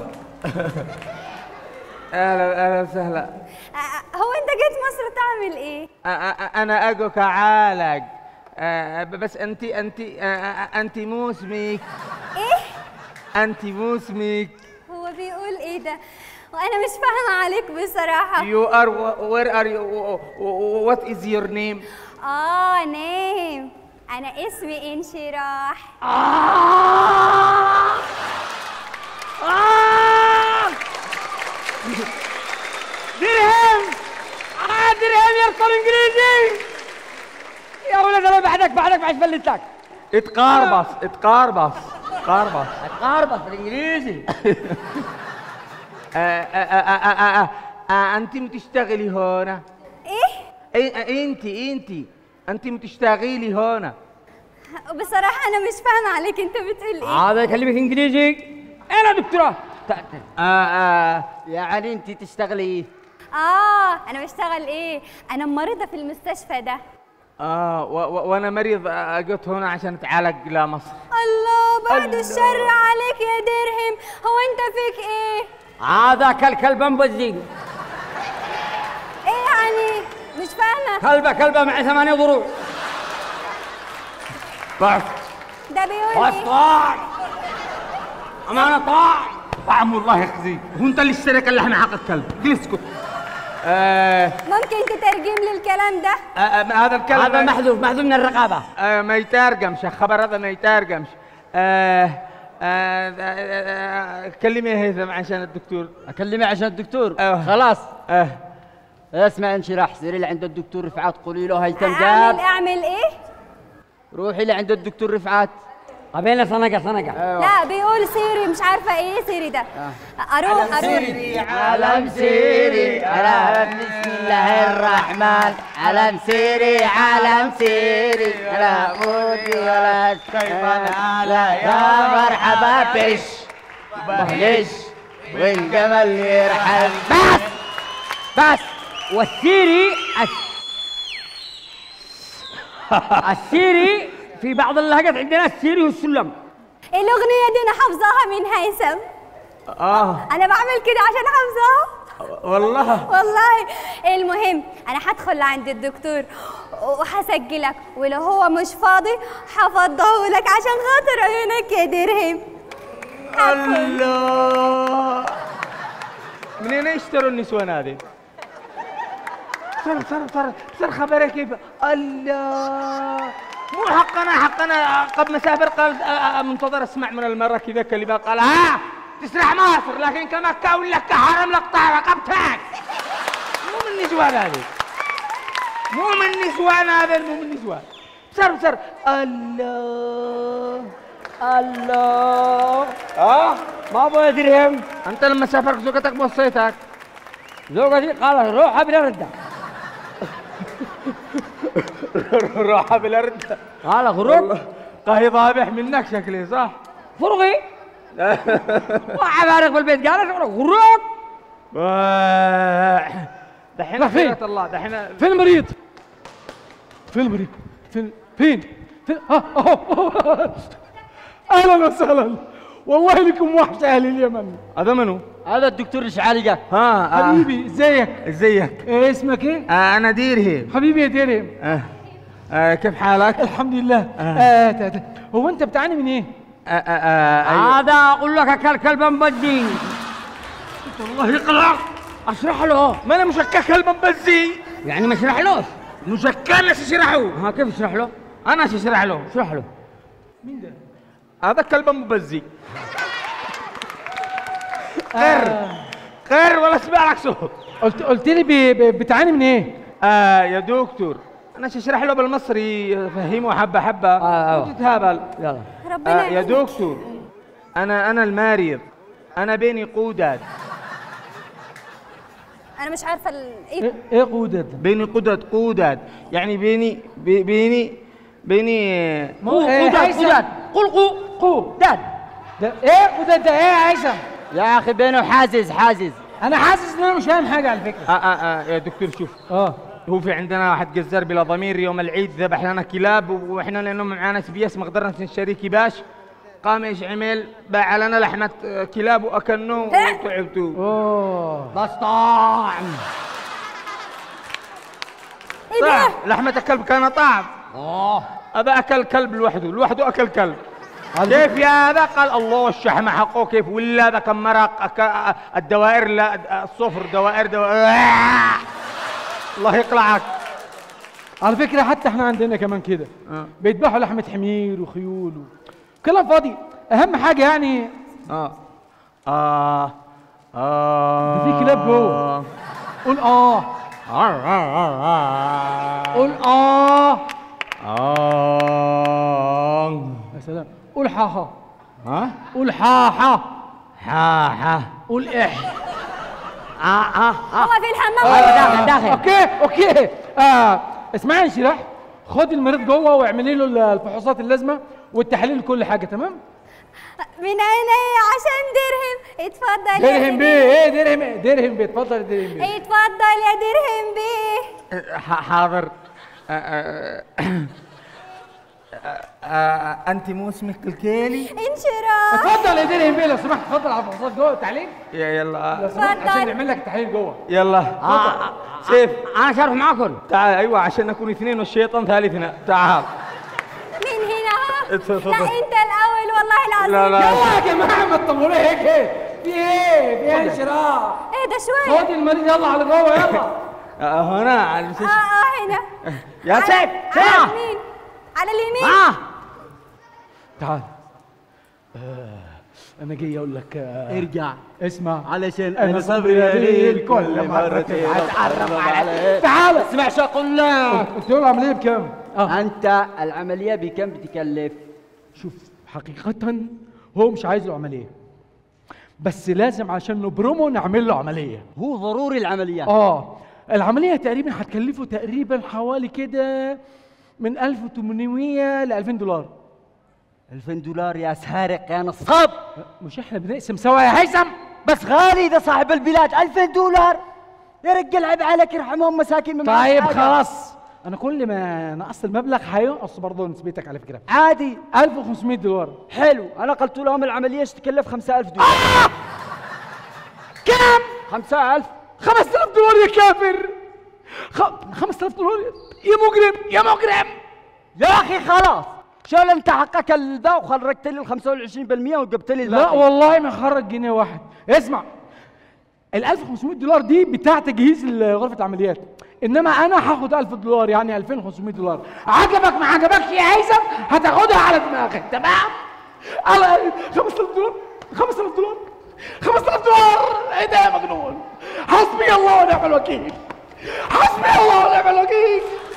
اهلا اهلا وسهلا أ- هو انت جيت مصر تعمل ايه أ- أ- انا اجو كعالج أ- بس انت انت أ- انت مو اسمك ايه انت مو اسمك هو بيقول ايه ده وانا مش فاهمه عليك بصراحه You are where are you what is your name اه نايم انا اسمي انشراح درهم آه درهم يرسل انجليزي يا ولد انا بعدك بعدك بعد فلتك اتقاربص اتقاربص اتقاربص اتقاربط بالانجليزي انت بتشتغلي هنا ايه انت انت انت بتشتغلي هنا بصراحه انا مش فاهمه عليك انت بتقول ايه هذا يكلمك انجليزي انا دكتوراه آه آه يعني انت تشتغلي اه انا بشتغل ايه انا ممرضه في المستشفى ده آه و- و- وانا مريض آه، جيت هنا عشان اتعالج لمصر الله بعد الشر عليك يا درهم هو انت فيك ايه هذا كالكلب مبزين ايه يعني مش فاهمه كلبه كلبه مع ثمانية ضروع بس ده بيقول بس ايه طاع امانه طاع طعم الله يخزيك هو انت اللي اشتريك اللحمه حق الكلب جلس اسكت آه ممكن تترجم لي الكلام ده آه آه هذا الكلب هذا محذوف محذوف من الرقابه آه ما يترجمش الخبر هذا ما يترجمش آه آه آه آه كلمي يا هيثم عشان الدكتور اكلمه عشان الدكتور آه. خلاص آه اسمع انشراح سيري لعند الدكتور رفعات قولي له هيثم اعمل جاب اعمل ايه روحي لعند الدكتور رفعات قبيله صنقه صنقه لا بيقول سيري مش عارفه ايه سيري ده اروح اروح علم سيري علم بسم الله الرحمن علم سيري علم سيري على مودي ولا شيطان على يا مرحبا بش بهلش والجمل يرحل بس بس والسيري الس- السيري في بعض اللهجات عندنا السيري والسلم الاغنيه دي انا حافظاها من هيثم اه انا بعمل كده عشان حافظاها والله والله المهم انا هدخل عند الدكتور وهسجلك ولو هو مش فاضي هفضيه لك عشان خاطر عيونك يا درهم هدخل. الله منين يشتروا النسوان هذه؟ صار صار صار صار خبرها كيف؟ الله مو حقنا حقنا قبل ما اسافر قال آه، آه، منتظر اسمع من المره كذا كلمات قال ها تسرح مصر لكن كما كون لك حرم لك طار رقبتك مو من نسوان هذه مو من نسوان هذا مو من نسوان صار صار الله الله اه ما ابغى درهم انت لما سافرت زوجتك بوصيتك زوجتي قال روح بلا رده روح بالارض قال خروج قهي ضابح منك شكلي صح؟ فرغي وعبارك بالبيت قال خروج دحين فين؟ خيرة الله دحين فين المريض؟ فين المريض؟ فين فين؟ فين؟ ها أهو. اهلا وسهلا والله لكم وحش اهل اليمن هذا منو؟ هذا الدكتور اشعالي جاك ها آه. حبيبي ازيك ازيك؟ إيه اسمك ايه آه انا ديرهم حبيبي يا درهم آه. آه كيف حالك؟ الحمد لله آه. تا- تا. هو انت بتعاني من ايه آه آه آه أيوة. هذا اقول لك اكل كلب مبدي والله يقلع اشرح له ما انا مشكك المنبزي يعني ما اشرح له مشكك اشرحه ها كيف اشرح له انا شو اشرح له اشرح له هذا كلب مبزي قر قر ولا اسمع لك صوت قلت قلت لي ب- ب- بتعاني من ايه آه يا دكتور انا شو اشرح له بالمصري فهمه حبه حبه آه، آه. تتهابل يلا ربنا آه يا يعينك. دكتور انا انا المريض انا بيني قودات انا مش عارفه ال... ايه ايه إيه قودة ده بيني قدد قودات يعني بيني بي- بيني بيني مو إيه هيثم قل قو قو داد ده ايه قودة ده ايه يا هيثم يا اخي بينه حازز حازز انا حاسس ان انا مش فاهم حاجه على فكره آه آه آه يا دكتور شوف اه هو في عندنا واحد جزار بلا ضمير يوم العيد ذبح لنا كلاب واحنا لانه معانا اس بي اس ما قدرنا نشتري كباش قام ايش عمل باع لنا لحمه آه، كلاب واكلناه وتعبتوا اوه بس طعم ايه ده طعم لحمه الكلب كان طعم اه هذا اكل كلب لوحده لوحده اكل كلب كيف يا هذا قال الله الشحمه حقه كيف ولا هذا كان مرق أك- الدوائر لا الصفر دوائر دوائر الله يقلعك على فكره حتى احنا عندنا كمان كده آه. بيذبحوا لحمه حمير وخيول و... كلام فاضي اهم حاجه يعني اه اه اه ده في كلاب جوه. قول اه قول اه آه. يا سلام قول حاحا ها قول حاحا ها ها قول اح هو في الحمام داخل داخل اوكي اوكي آه اسمعني شرح خد المريض جوه واعملي له الفحوصات اللازمه والتحاليل كل حاجه تمام من عيني عشان درهم اتفضل يا درهم بيه ايه درهم إيه؟ درهم بيه اتفضل يا درهم بيه اتفضل يا درهم بيه ح- حاضر آه، آه، آه، آه، انت مو اسمك الكيلي انشراح اتفضل يا درهم بيه لو سمحت اتفضل على الفحوصات جوه التحليل يا يلا لو سمحت اتفضل. عشان نعمل لك التحليل جوه يلا سيف انا شارح معاكم تعال ايوه عشان نكون اثنين والشيطان ثالثنا تعال من هنا اتفضل. لا انت الاول والله العظيم لا لا يلا يا جماعه ما تطولوا هيك هيك في ايه في ايه انشراح ايه ده شويه خد المريض يلا على جوه يلا آه، هنا على اه المستشفى اه هنا يا على- سيف على سيف اليمين على اليمين اه تعال آه انا جاي اقول لك آه ارجع اسمع علشان انا صبري قليل كل مره تتعرف عليه تعال اسمع شو اقول لك قلت له العمليه بكام؟ اه انت العمليه بكم بتكلف شوف حقيقة هو مش عايز له عملية بس لازم عشان نبرمه نعمل له عملية هو ضروري العمليات اه العملية تقريبا هتكلفه تقريبا حوالي كده من 1800 ل 2000 دولار 2000 دولار يا سارق يا نصاب مش احنا بنقسم سوا يا هيثم بس غالي ده صاحب البلاد 2000 دولار يا رجال عيب عليك يرحمهم مساكين ما معاش طيب حاجة. خلاص انا كل ما نقص المبلغ هينقص برضه نسبتك على فكرة عادي 1500 دولار حلو انا قلت لهم العمليه ايش تكلف 5000 دولار كم؟ 5000 5000 دولار يا كافر خ... 5000 دولار يا مجرم يا مجرم يا اخي خلاص شال انت حقك الذا وخرجت لي ال 25% وجبت لي لا الباقي والله ما خرج جنيه واحد اسمع ال 1500 دولار دي بتاع تجهيز ال- غرفه العمليات انما انا هاخد 1000 دولار يعني 2500 دولار عجبك ما عجبكش يا هيثم هتاخدها على دماغك تمام على 5000 دولار 5000 دولار 5000 دولار ايه ده يا مجنون حسبي الله ونعم الوكيل حسبي الله ونعم الوكيل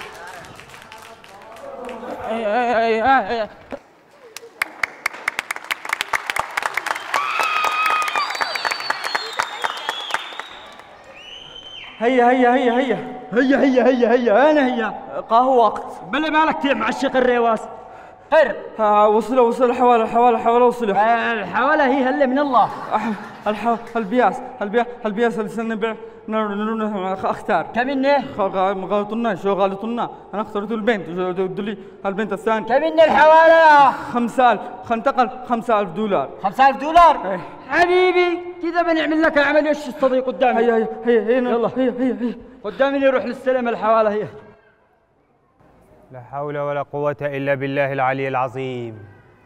هيا هيا هيا هيا هيا هيا هيا هيا انا هيا قهوة وقت بلا مالك تيم معشق الريواس خير ها وصلوا وصلوا حوالي حوالي حوالي وصلوا الحوالة هي هلا من الله الح البياس البياس البياس اللي سنبع اختار كم إنه غلطنا شو غلطنا انا اخترت البنت شو لي البنت الثانية كم إنه الحوالة 5000 انتقل 5000 دولار 5000 دولار إيه. حبيبي كذا بنعمل لك العمل وش الصديق قدامي هيا هيا هيا هيا يلا. هيا هيا هيا قدامي نروح نستلم الحوالة هي لا حول ولا قوة إلا بالله العلي العظيم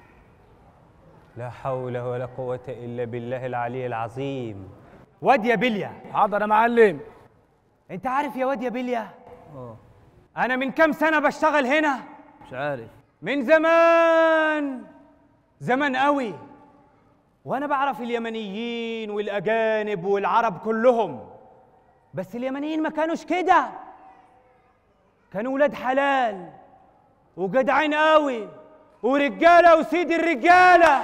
لا حول ولا قوة إلا بالله العلي العظيم واد يا بليا حاضر يا معلم انت عارف يا واد يا بليا انا من كام سنة بشتغل هنا مش عارف من زمان زمان قوي وانا بعرف اليمنيين والاجانب والعرب كلهم بس اليمنيين ما كانوش كده كانوا ولاد حلال وجدعين قوي ورجاله وسيد الرجاله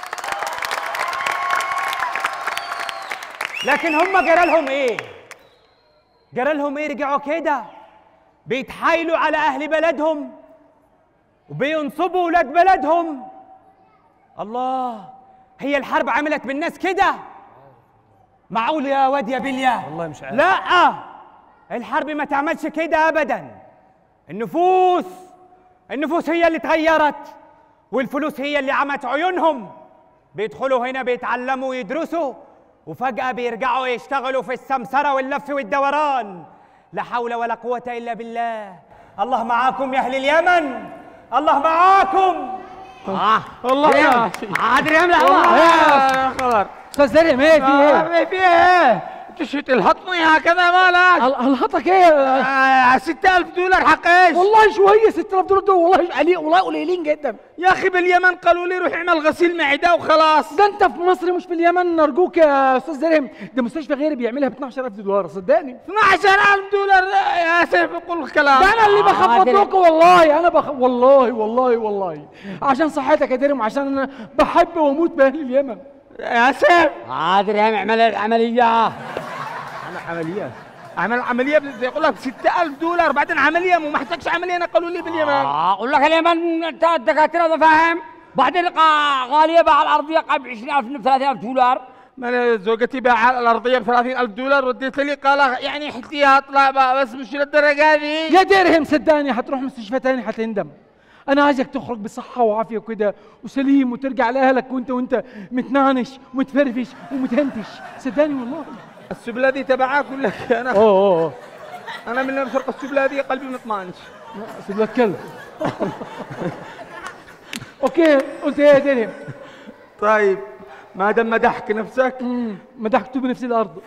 لكن هم جرى لهم ايه جرى لهم ايه رجعوا كده بيتحايلوا على اهل بلدهم وبينصبوا ولاد بلدهم الله هي الحرب عملت بالناس كده معقول يا واد يا بليا والله مش عارف. لا الحرب ما تعملش كده ابدا النفوس النفوس هي اللي اتغيرت والفلوس هي اللي عمت عيونهم بيدخلوا هنا بيتعلموا ويدرسوا وفجأة بيرجعوا يشتغلوا في السمسرة واللف والدوران لا حول ولا قوة إلا بالله الله معاكم يا أهل اليمن الله معاكم والله يا عادل يملع الله يا خبر استاذ سليم ايه في ايه؟ ايه في ايه؟ تشهد الهطمي هكذا مالك؟ ال- الهطك ايه؟ آه 6000 دولار حق ايش؟ والله شويه 6000 دولار دول والله علي والله قليلين جدا يا اخي باليمن قالوا لي روح اعمل غسيل معده وخلاص ده انت في مصر مش في اليمن ارجوك يا استاذ سليم ده مستشفى غيري بيعملها ب 12000 دولار صدقني 12000 دولار يا سيف يقول الكلام ده انا اللي بخفض عادل. لكم والله انا بخ... والله والله والله عشان صحتك يا درهم عشان انا بحب واموت باهل اليمن يا سيف عادل يم اعمل العملية انا عمليات اعمل عمليه بت- يقول لك 6000 دولار بعدين عمليه وما احتاجش عمليه انا قالوا لي باليمن آه، اقول لك اليمن انت الدكاتره ده فاهم بعدين قا- غاليه بقى على الارضيه قا ب 20000 30000 دولار ما أنا زوجتي باع الارضيه ب 30000 دولار وديت لي قال يعني حتيها اطلع بقى بس مش للدرجه دي يا درهم صدقني هتروح مستشفى تاني هتندم انا عايزك تخرج بصحه وعافيه وكده وسليم وترجع لاهلك وانت وانت متنعنش ومتفرفش ومتهنتش صدقني والله السبله دي تبعها اقول لك انا اوه اوه انا من لما سرق السبله دي قلبي مطمئنش سيب لك كلب اوكي قلت ايه يا درهم طيب ما دام مدحك نفسك مم، مدحت بنفس الارض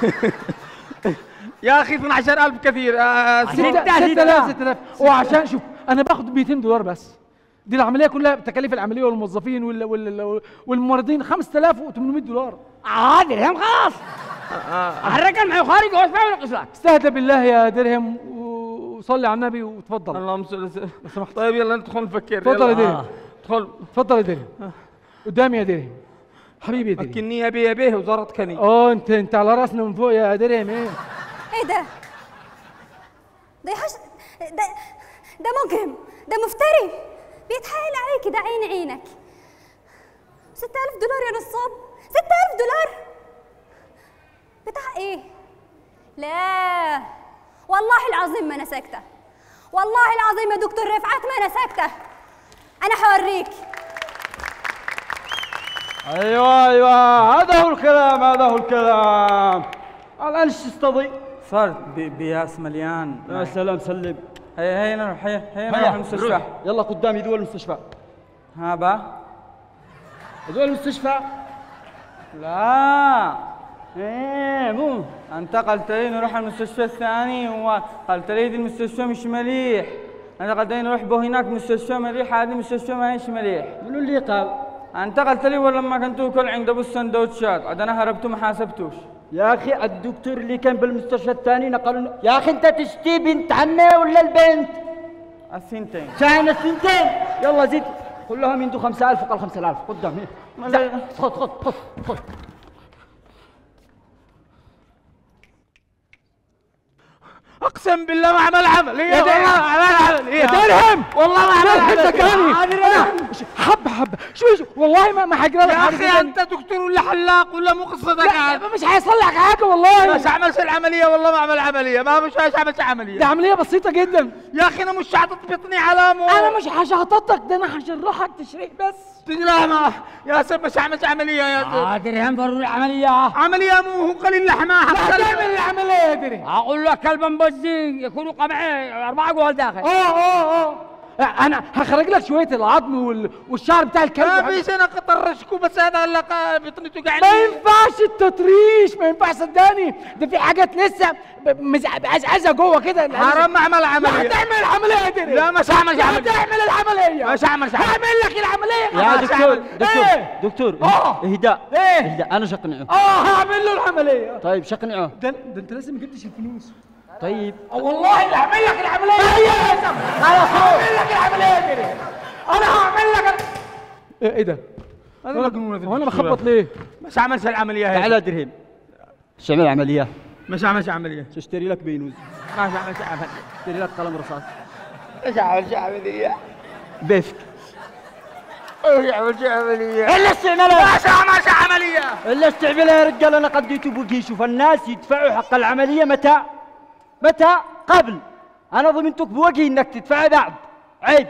يا اخي 12000 كثير آه ستة- ستة- 6000 6000 وعشان شوف انا باخد 200 دولار بس دي العمليه كلها تكاليف العمليه والموظفين وال وال والممرضين 5800 دولار عادل يم خلاص الرقم معي خارج واسمع من القصات استهدى بالله يا درهم وصلي على النبي وتفضل اللهم صل وسلم طيب يلا ندخل نفكر تفضل يا يلا. درهم ادخل تفضل يا درهم قدامي يا درهم حبيبي يا درهم مكني يا بيه يا بيه وزرتكني اه انت انت على راسنا من فوق يا درهم ايه ايه ده؟ ده يحش ده ده مجرم ده مفتري بيتحايل عليك ده عين عينك ستة ألف دولار يا نصاب ستة ألف دولار بتاع ايه؟ لا والله العظيم ما انا ساكتة والله العظيم يا دكتور رفعت ما انا ساكتة انا حوريك ايوه ايوه هذا هو الكلام هذا هو الكلام الان ايش تستضي؟ صار بي- بياس مليان يا سلام سلم هيا هيا نروح هيا هيا نروح هيا المستشفى روح. يلا قدامي دول المستشفى ها با دول المستشفى لا ايه مو انتقلت لي نروح المستشفى الثاني وقالت لي دي المستشفى مش مليح انتقلت لي نروح به هناك مستشفى مليح هذه مستشفى ما هيش مليح منو اللي قال؟ انتقلت لي ولا لما كنت اكل عند ابو السندوتشات عاد انا هربت وما حاسبتوش يا اخي الدكتور اللي كان بالمستشفى الثاني نقل إنه- يا اخي انت تشتي بنت عمي ولا البنت؟ الثنتين شاين الثنتين يلا زيد قول لهم يندوا 5000 وقال 5000 قدام ما زع. زي- خذ خذ خذ خذ اقسم بالله ما عمل عمل يا درهم. والله ما عمل عمل يا درهم والله ما عمل حتى عمل كاني عادل أنا حب حبه شوي شوي والله ما ما حجرى لك يا حاجة اخي جداً. انت دكتور ولا حلاق ولا مو قصتك لا عاد مش هيصلح حاجه والله بس عملت العمليه والله ما عمل عمليه ما مش عايز عملت عمليه دي عمليه بسيطه جدا يا اخي انا مش هتطبطني على مو انا مش هشحططك ده انا هشرحك تشريح بس لا ما يا سيف مش عملت عمليه يا سيف عادل هم ضروري عملية عمليه مو هو قليل لحمه لا تعمل العمليه يا دري اقول لك كلبا بزين يكونوا قمعين اربعة جوه داخل اه اه اه انا هخرج لك شويه العظم وال... والشعر بتاع الكلب ما وحاجة. في انا قطرشكو بس هذا اللي قا- بطنته قاعد ما ينفعش التطريش ما ينفعش صدقني ده في حاجات لسه ب- مز- مزعزعه جوه كده حرام اعمل لا عمليه هتعمل العمليه يا دري لا مش هعمل لا عمليه هتعمل العمليه مش هعمل عمليه هعمل لك العمليه يا خلاص. دكتور دكتور إيه؟ دكتور آه. اهداء إيه؟ اهداء انا شقنعه اه هعمل له العمليه طيب شقنعه ده ده انت لسه ما جبتش الفلوس طيب آه والله اللي هعمل لك العمليه يا هيثم انا هعمل لك العمليه يا دري انا هعمل لك ال- ايه إيه ده هذا مجنون هو انا بخبط ليه مش عملت العمليه هاي تعال يا درهم شو عمل عمليه مش عملت عمليه تشتري لك بينوز ما عملت عمليه تشتري لك قلم رصاص مش عملت عمليه بيفك مش عملت عمليه الا استعملها مش عملت عمليه الا استعملها يا رجال انا قديت بوجهي شوف الناس يدفعوا حق العمليه متى متى قبل انا ضمنتك بوجهي انك تدفع بعد عيب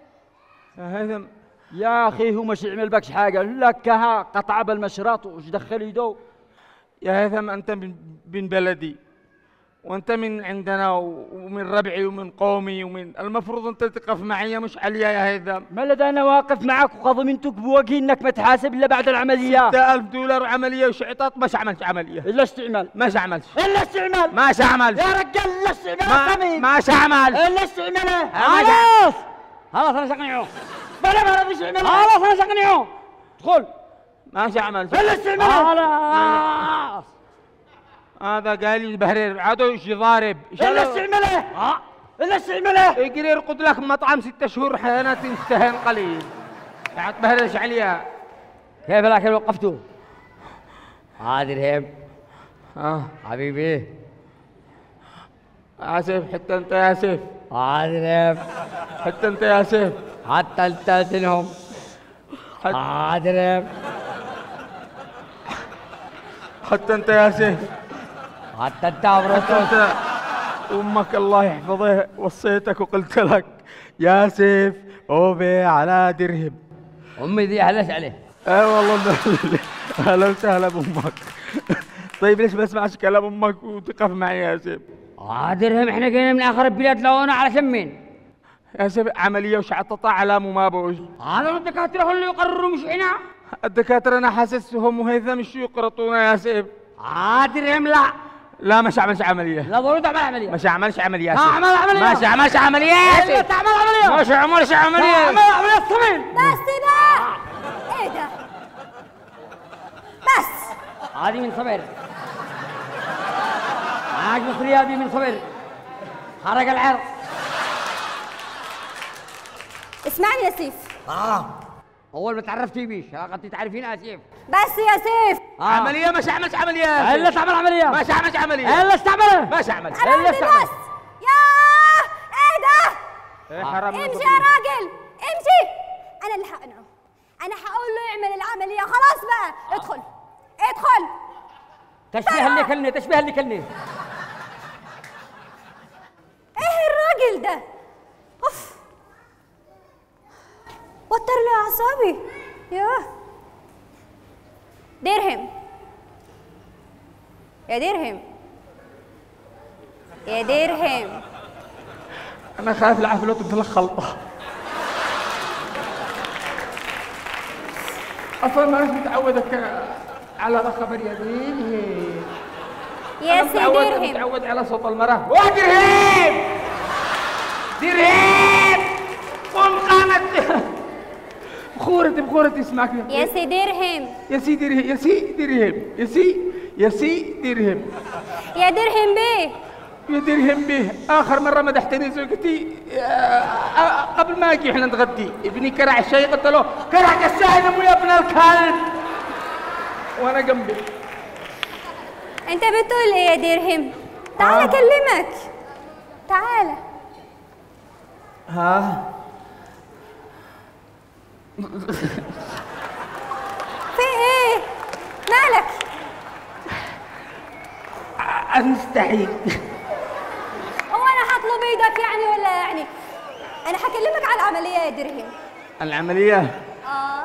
هذا يا اخي هو مش يعمل بكش حاجه لكها قطع بالمشرات وش دخل يدو يا هيثم انت من من بلدي وانت من عندنا و- ومن ربعي ومن قومي ومن المفروض انت تقف معي مش عليا يا هيثم ما لدى انا واقف معك وضمنتك بوجهي انك ما تحاسب الا بعد العمليه 6000 دولار عمليه وشعطات مش عملت عمليه الا استعمال مش عملت الا استعمال مش عملت يا رجال الا استعمال ما طبيب مش عملت الا استعماله ما خلاص خلاص انا شقنعه بلا ما رضيش يعملها خلاص انا شقنعه ادخل مش عملت الا استعماله خلاص هذا قال لي بهرير عادوا ايش ضارب الا استعماله الا استعماله يقدر يرقد لك مطعم ستة شهور حيانا تنتهن قليل قاعد بهرش عليها كيف لكن وقفته عادل هم اه حبيبي اسف حتى انت يا سيف عادل هم حتى انت يا سيف حتى التلتنهم حتى, عادل هم حتى انت يا سيف حتى انت حتى عبرته انت امك الله يحفظها وصيتك وقلت لك يا سيف اوبي على درهم امي دي اهلش عليه اي والله اهلا وسهلا بامك طيب ليش ما اسمعش كلام امك وتقف معي يا سيف عادل هم احنا جينا من اخر البلاد لونا على شمين يا سيف عمليه وشعططة علام وما بوش هذا الدكاتره هم اللي يقرروا مش احنا الدكاتره انا حاسسهم وهيثم مش يقرطونا يا سيف عادل هم لا لا مش عملش عمليه لا ضروري تعمل عمليه مش عملش عمليه يا ما سيف عمل عمليه مش عملش عمليه يا الا سيف تعمل عمليه مش عملش تعمل عمليه عمليه الصميم بس بقى ايه ده بس هذه من صبر معاك مصرية هذه من صبر خرج العرق اسمعني يا سيف اول ما تعرفتي بيش قد تعرفين اسيف بس يا سيف آه. عمليه مش عملش عمليه يا الا سيف تعمل عمليه مش عملش عمليه الا استعمله مش عمل انا إلا بدي استعمل. بس ياه ايه ده إيه حرام امشي يا راجل امشي انا اللي حقنعه انا حقول له يعمل العمليه خلاص بقى ادخل ادخل تشبيه اللي كلني تشبيه اللي كلني ايه الراجل ده اوف وتر لي اعصابي ياه درهم يا درهم يا درهم انا خايف العافيه لو تدخل خلطه اصلا ما أنا متعود على رقبه اليدين يا سي متعود درهم متعود على صوت المراه ودرهم درهم قم قامت بخورتي بخورتي اسمعك يا سي درهم يا سي درهم يا سي درهم يا سي يا سي درهم يا درهم بيه يا درهم به اخر مره مدحتني زوجتي آه، آه، قبل ما اجي احنا نتغدي ابني كرع الشاي قلت له كرع الساهل مو يا ابن الكلب وانا جنبي انت بتقول ايه يا درهم تعال آه. اكلمك تعال ها في ايه مالك مستحيل هو انا هطلب ايدك يعني ولا يعني انا هكلمك على العمليه يا درهم العملية اه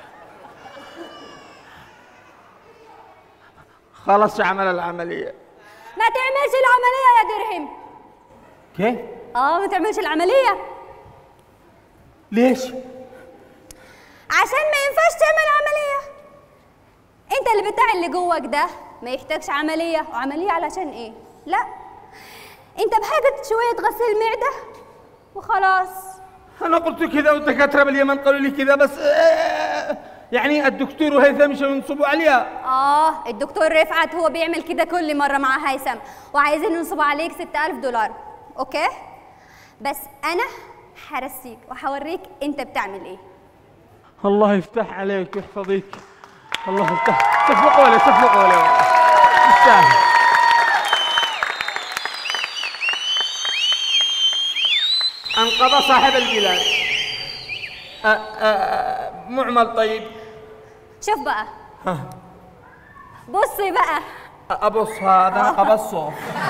خلص عمل العملية ما تعملش العمليه يا درهم كيف؟ اه ما تعملش العمليه ليش؟ عشان ما ينفعش تعمل عمليه انت اللي بتاع اللي جواك ده ما يحتاجش عمليه وعمليه علشان ايه لا انت بحاجه شويه غسيل معده وخلاص أنا قلت كذا والدكاترة باليمن قالوا لي كذا بس آه، يعني الدكتور وهيثم مش ينصبوا عليها اه الدكتور رفعت هو بيعمل كده كل مره مع هيثم وعايزين ينصب عليك 6000 دولار اوكي بس انا هرسيك وهوريك انت بتعمل ايه الله يفتح عليك ويحفظيك الله يفتح صفقوا له صفقوا له يستاهل انقذ صاحب البلاد أ- أ- معمل طيب شوف بقى بصي بقى ابص هذا ابصه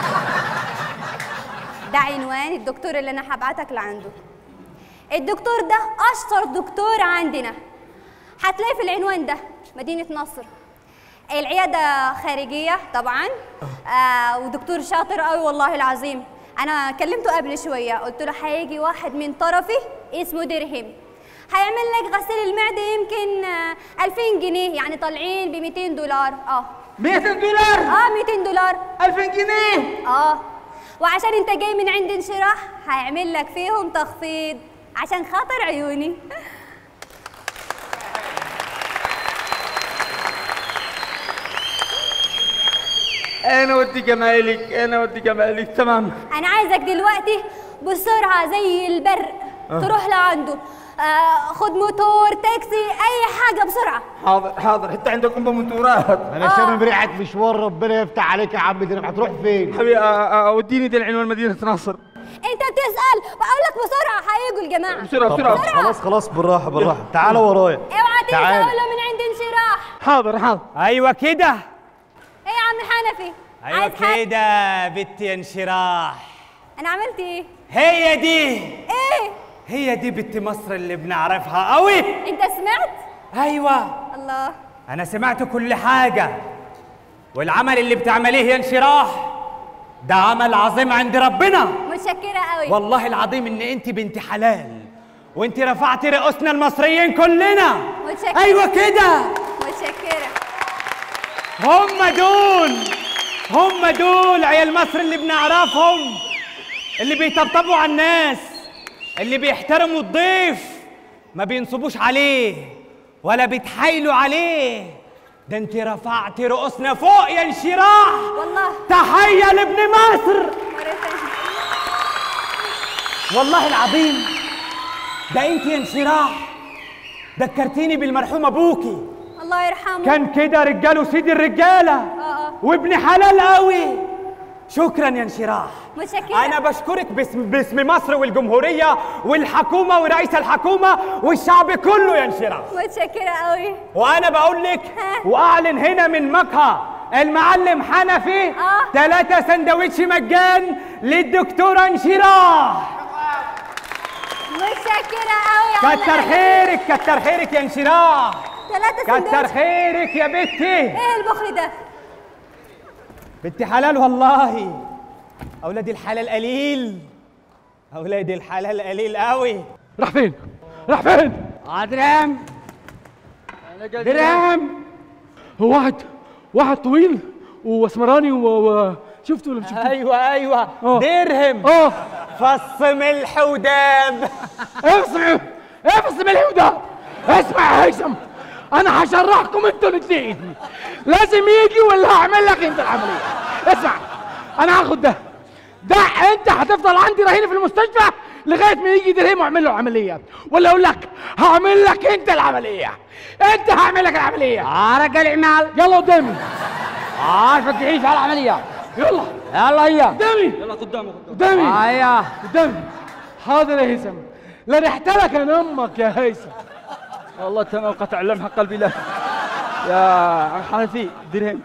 ده عنوان الدكتور اللي انا هبعتك لعنده الدكتور ده اشطر دكتور عندنا هتلاقي في العنوان ده مدينة نصر العيادة خارجية طبعا آه ودكتور شاطر قوي والله العظيم انا كلمته قبل شوية قلت له هيجي واحد من طرفي اسمه درهم هيعمل لك غسيل المعدة يمكن آه 2000 جنيه يعني طالعين ب 200 دولار اه 200 دولار اه 200 دولار 2000 جنيه اه وعشان انت جاي من عند انشراح هيعمل لك فيهم تخفيض عشان خاطر عيوني انا ودي جمالك انا ودي جمالك تمام انا عايزك دلوقتي بسرعه زي البرق تروح لعنده آه خد موتور تاكسي اي حاجه بسرعه حاضر حاضر حتى عندكم بموتورات انا شامم ريحه مشوار ربنا يفتح عليك يا عم درهم هتروح فين حبيبي أ- أ- وديني ده العنوان مدينة نصر انت بتسال بقول لك بسرعه هيجوا الجماعه بسرعة طب بسرعة طب خلاص خلاص بالراحه بالراحه تعال ورايا اوعى تنسى تعال. اقول له من عند انشراح حاضر حاضر ايوه كده ايه يا عم حنفي ايوه عايز حاجة؟ كده بنتي انشراح انا عملت ايه هي دي ايه هي دي بنت مصر اللي بنعرفها قوي انت سمعت ايوه الله انا سمعت كل حاجه والعمل اللي بتعمليه يا انشراح ده عمل عظيم عند ربنا متشكره قوي والله العظيم ان انت بنت حلال وانت رفعتي رؤوسنا المصريين كلنا متشكره ايوه كده متشكره هم دول هم دول عيال مصر اللي بنعرفهم اللي بيطبطبوا على الناس اللي بيحترموا الضيف ما بينصبوش عليه ولا بيتحايلوا عليه ده انت رفعت رؤوسنا فوق يا انشراح والله تحية لابن مصر مرة تانية. والله العظيم ده انت يا انشراح ذكرتيني بالمرحوم ابوكي الله يرحمه كان كده رجاله سيد الرجاله اه اه وابن حلال قوي شكرا يا انشراح متشكره انا بشكرك باسم باسم مصر والجمهوريه والحكومه ورئيس الحكومه والشعب كله يا انشراح متشكره قوي وانا بقول لك ها. واعلن هنا من مقهى المعلم حنفي آه. ثلاثة سندوتش مجان للدكتورة انشراح متشكره قوي على كتر خيرك كتر خيرك يا انشراح ثلاثة كتر سندوتش خيرك يا بنتي ايه البخل ده بنت حلال والله اولاد الحلال قليل اولاد الحلال قليل قوي راح فين؟ راح فين؟ درهم درهم هو واحد واحد طويل واسمراني و... و... شفته ولا مش شفته؟ ايوه ايوه آه. درهم اه فص ملح وداب افصم افصم الهدى اسمع يا هيثم انا هشرحكم انتوا الاثنين لازم يجي ولا هعمل لك انت العمليه اسمع انا هاخد ده ده انت هتفضل عندي رهينه في المستشفى لغايه ما يجي درهم واعمل له عمليه ولا اقول لك هعمل لك انت العمليه انت هعمل لك العمليه اه رجال اعمال يلا قدامي اه فتحيش على العمليه يلا يلا هي قدامي يلا قدامي قدامي ايوه قدامي حاضر يا هيثم لا رحت لك انا امك يا هيثم والله تمام قطع اللم حق قلبي له يا عم حنفي درهم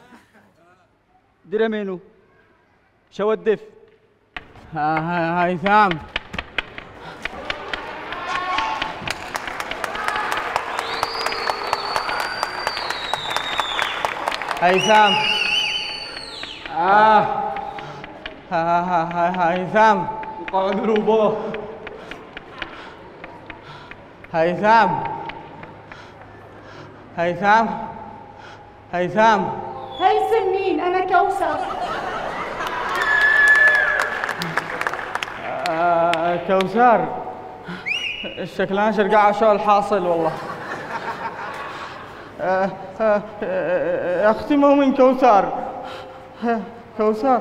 درهمينو شو الدف ها- ها- هيثم هيثم آه ها- ها- ها- هيثم قاعد روبا هيثم هيثم هيثم هيثم مين انا كوثر آه، كوثر شكلها شرقعة شو الحاصل والله آه، آه، آه، اختي مؤمن كوثر آه، كوثر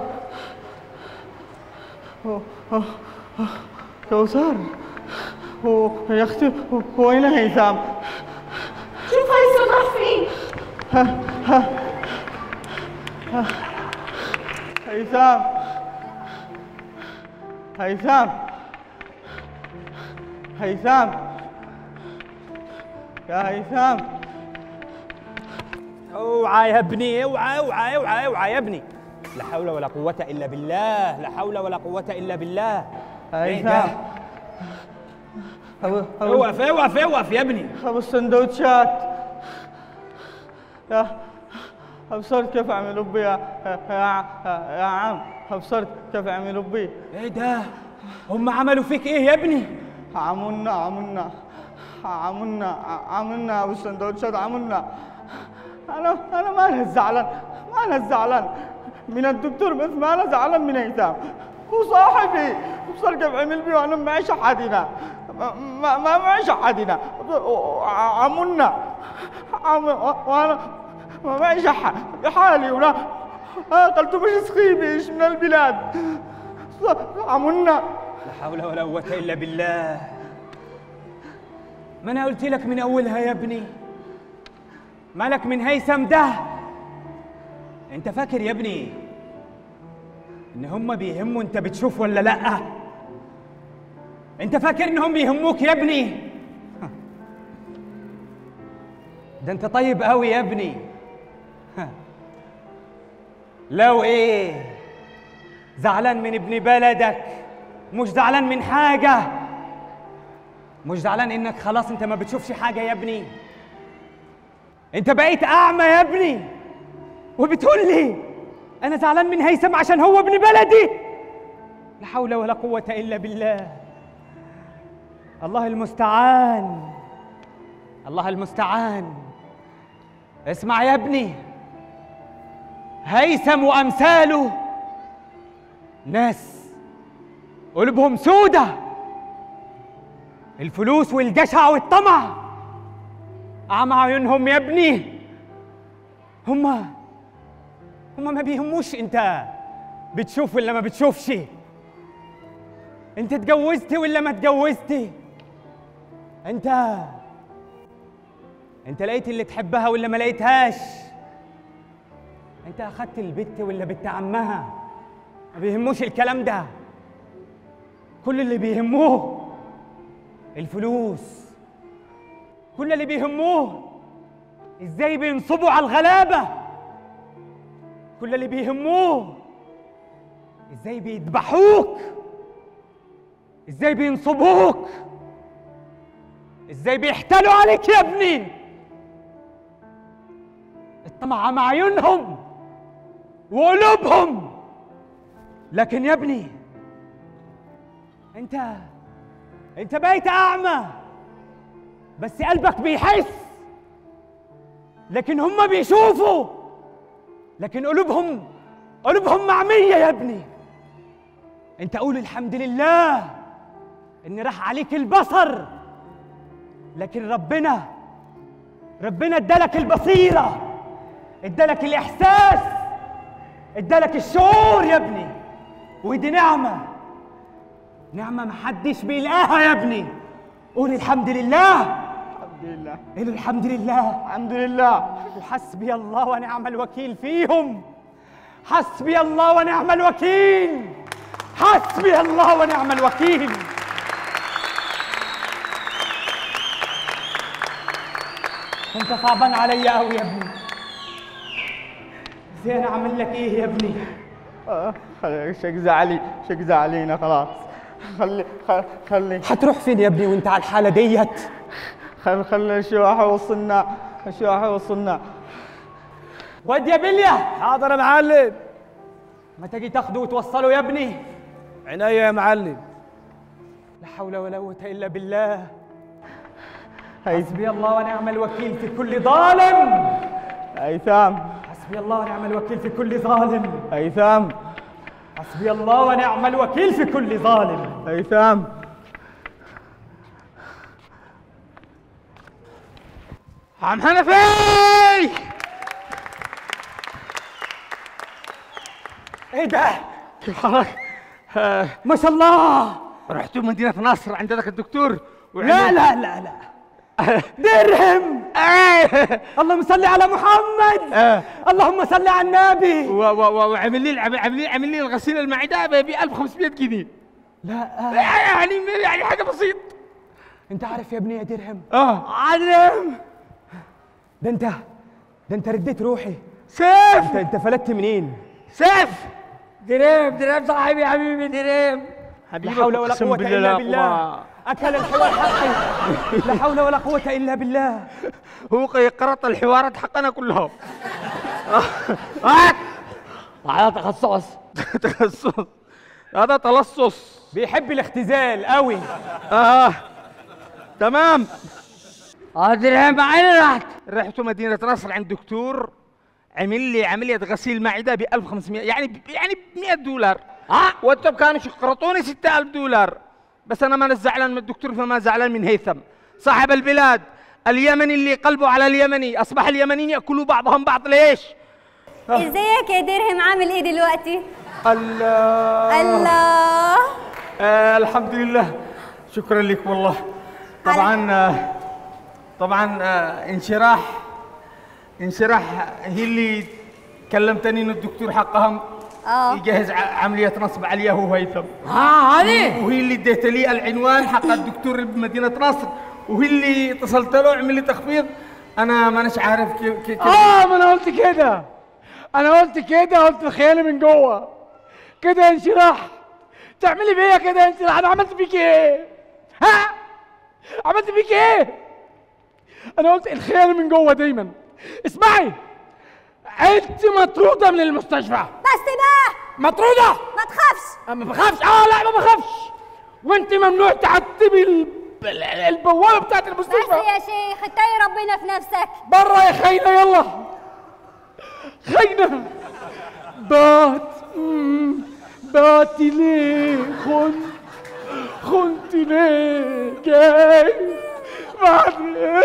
هو- هو- هو- كوثر هو يا اختي هو- وين هيثم شوف هيثم راح فين هيثم هيثم هيثم يا هيثم اوعى يا ابني اوعى اوعى اوعى اوعى يا ابني لا حول ولا قوة إلا بالله لا حول ولا قوة إلا بالله إيه ده؟ هيثم أبو- أبو- اوقف اوقف اوقف يا ابني ابو السندوتشات يا ابصرت كيف عملوا بي يا يا, يا عم ابصرت كيف عملوا بي ايه ده هم عملوا فيك ايه يا ابني عملنا عملنا عملنا عملنا ابو السندوتشات عملنا انا انا ما انا زعلان ما انا زعلان من الدكتور بس ما انا زعلان من هيثم هو صاحبي ابصر كيف عمل بي وانا معيش احد هنا ما ما, ما معيش احد هنا عملنا عم وانا ما معيش احد لحالي ولا قلت مش سخيبش من البلاد عملنا لا حول ولا قوة إلا بالله ما أنا قلت لك من أولها يا ابني مالك من هيثم ده أنت فاكر يا ابني إن هم بيهموا أنت بتشوف ولا لأ أنت فاكر إنهم بيهموك يا ابني ده أنت طيب قوي يا ابني لو إيه زعلان من ابن بلدك مش زعلان من حاجة مش زعلان انك خلاص انت ما بتشوفش حاجة يا ابني انت بقيت اعمى يا ابني وبتقول لي انا زعلان من هيثم عشان هو ابن بلدي لا حول ولا قوة الا بالله الله المستعان الله المستعان اسمع يا ابني هيثم وامثاله ناس قلوبهم سودة الفلوس والجشع والطمع أعمى عيونهم يا ابني هما هما ما بيهموش انت بتشوف ولا ما بتشوفش انت اتجوزت ولا ما اتجوزت انت انت لقيت اللي تحبها ولا ما لقيتهاش انت اخدت البت ولا بنت عمها ما بيهموش الكلام ده كل اللي بيهموه الفلوس كل اللي بيهموه ازاي بينصبوا على الغلابه كل اللي بيهموه ازاي بيذبحوك ازاي بينصبوك ازاي بيحتالوا عليك يا ابني الطمع مع عيونهم وقلوبهم لكن يا ابني انت انت بقيت اعمى بس قلبك بيحس لكن هم بيشوفوا لكن قلوبهم قلوبهم معمية يا ابني انت قول الحمد لله ان راح عليك البصر لكن ربنا ربنا ادالك البصيرة ادالك الاحساس ادالك الشعور يا ابني ودي نعمه نعمة محدش بيلاقاها يا ابني قول الحمد لله الحمد لله قول الحمد لله الحمد لله وحسبي الله ونعم الوكيل فيهم حسبي الله ونعم الوكيل حسبي الله ونعم الوكيل انت صعبان عليا قوي يا ابني زين اعمل لك ايه يا ابني آه، خلي- شك زعلي شك زعلينا خلاص خلي خ- خلي هتروح فين يا ابني وانت على الحاله ديت خل خلي الشواحة يوصلنا الشواحة يوصلنا ود يا بليا حاضر يا معلم ما تجي تاخده وتوصله يا ابني عناية يا معلم لا حول ولا قوه الا بالله هيثم حسبي الله ونعم الوكيل في كل ظالم هيثم حسبي الله ونعم الوكيل في كل ظالم هيثم حسبي الله ونعم الوكيل في كل ظالم هيثم عم حنفي ايه ده كيف حالك؟ آه، ما شاء الله رحتوا مدينة نصر عند ذاك الدكتور لا لا لا لا درهم اللهم صل على محمد اللهم صل على النبي و- و- و- وعمل لي عمل عمل لي عمل لي الغسيل المعدة ب 1500 جنيه لا يعني يعني حاجة بسيط انت عارف يا ابني يا درهم اه علم ده انت ده انت رديت روحي سيف انت انت فلتت منين سيف دريم دريم صاحبي يا حبيبي دريم لا حول ولا أقسم قوة بالله إلا لا بالله قوة. أكل الحوار حقي لا حول ولا قوة إلا بالله هو قرط الحوارات حقنا كلها هذا تخصص تخصص هذا تلصص بيحب الاختزال قوي اه تمام اه دريم معين رحت رحت مدينة نصر عند دكتور عمل لي عملية غسيل معدة ب 1500 يعني ب- يعني ب 100 دولار ها وانتم كانوا يقرطوني 6000 دولار بس انا ما زعلان من الدكتور فما زعلان من هيثم صاحب البلاد اليمني اللي قلبه على اليمني اصبح اليمنيين ياكلوا بعضهم بعض ليش؟ ازيك يا درهم عامل ايه دلوقتي الله الله آه الحمد لله شكرا لك والله طبعا آه طبعا آه انشراح انشراح هي اللي كلمتني ان الدكتور حقهم اه يجهز ع- عملية نصب عليا هو هيثم ها هذه وهي اللي اديت لي العنوان حق الدكتور بمدينة نصر وهي اللي اتصلت له عمل لي تخفيض انا مانيش عارف كيف كيف اه ما انا قلت كده انا قلت كده قلت خيالي من جوه كده انشراح تعملي فيا كده انشراح انا عملت فيك ايه ها عملت فيك ايه انا قلت الخيال من جوه دايما اسمعي انت مطروده من المستشفى بس بقى مطروده ما تخافش ما بخافش اه لا ما بخافش وانت ممنوع تعتبي ال- ال- البوابه بتاعت بس المستشفى يا شيخ اتقي ربنا في نفسك برا يا خاينة يلا خاينة بات مم، باتي ليه خن خنت ليه جاي بعد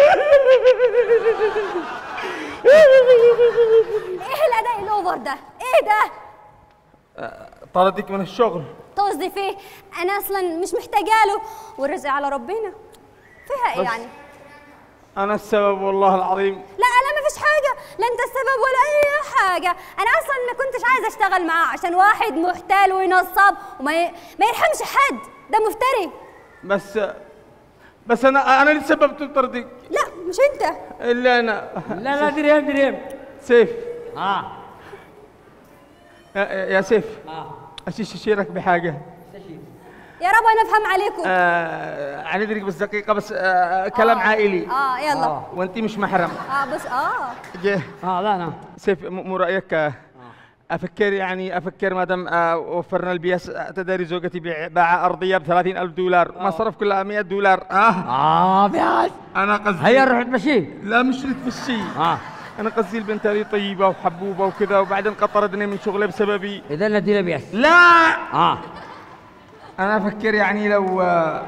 ايه الاداء الاوفر ده ايه ده طردك من الشغل تقصدي فيه انا اصلا مش محتاجه له والرزق على ربنا فيها ايه بس. يعني انا السبب والله العظيم لا انا ما فيش حاجه لا انت السبب ولا اي حاجه انا اصلا ما كنتش عايزه اشتغل معاه عشان واحد محتال ونصاب وما ي... ما يرحمش حد ده مفتري بس بس انا انا اللي سببت بطردك لا مش انت الا انا لا لا دريم دريم سيف اه يا- يا سيف اه اشيش اشيرك بحاجه يا رب انا افهم عليكم آه عندك بس دقيقه بس آه كلام عائلي اه يلا اه, وانت مش محرم بس اه جه اه لا انا سيف م- مو رايك آه، افكر يعني افكر ما دام آه، وفرنا البياس آه، تداري زوجتي بيع- باع ارضيه ب 30000 دولار مصرف كلها 100 دولار اه اه بيعز انا قصدي هيا نروح نتمشي لا مش تمشي اه انا قصدي البنت هذه طيبه وحبوبه وكذا وبعدين قد طردني من شغلي بسببي اذا ندي له بيس لا اه انا افكر يعني لو آه،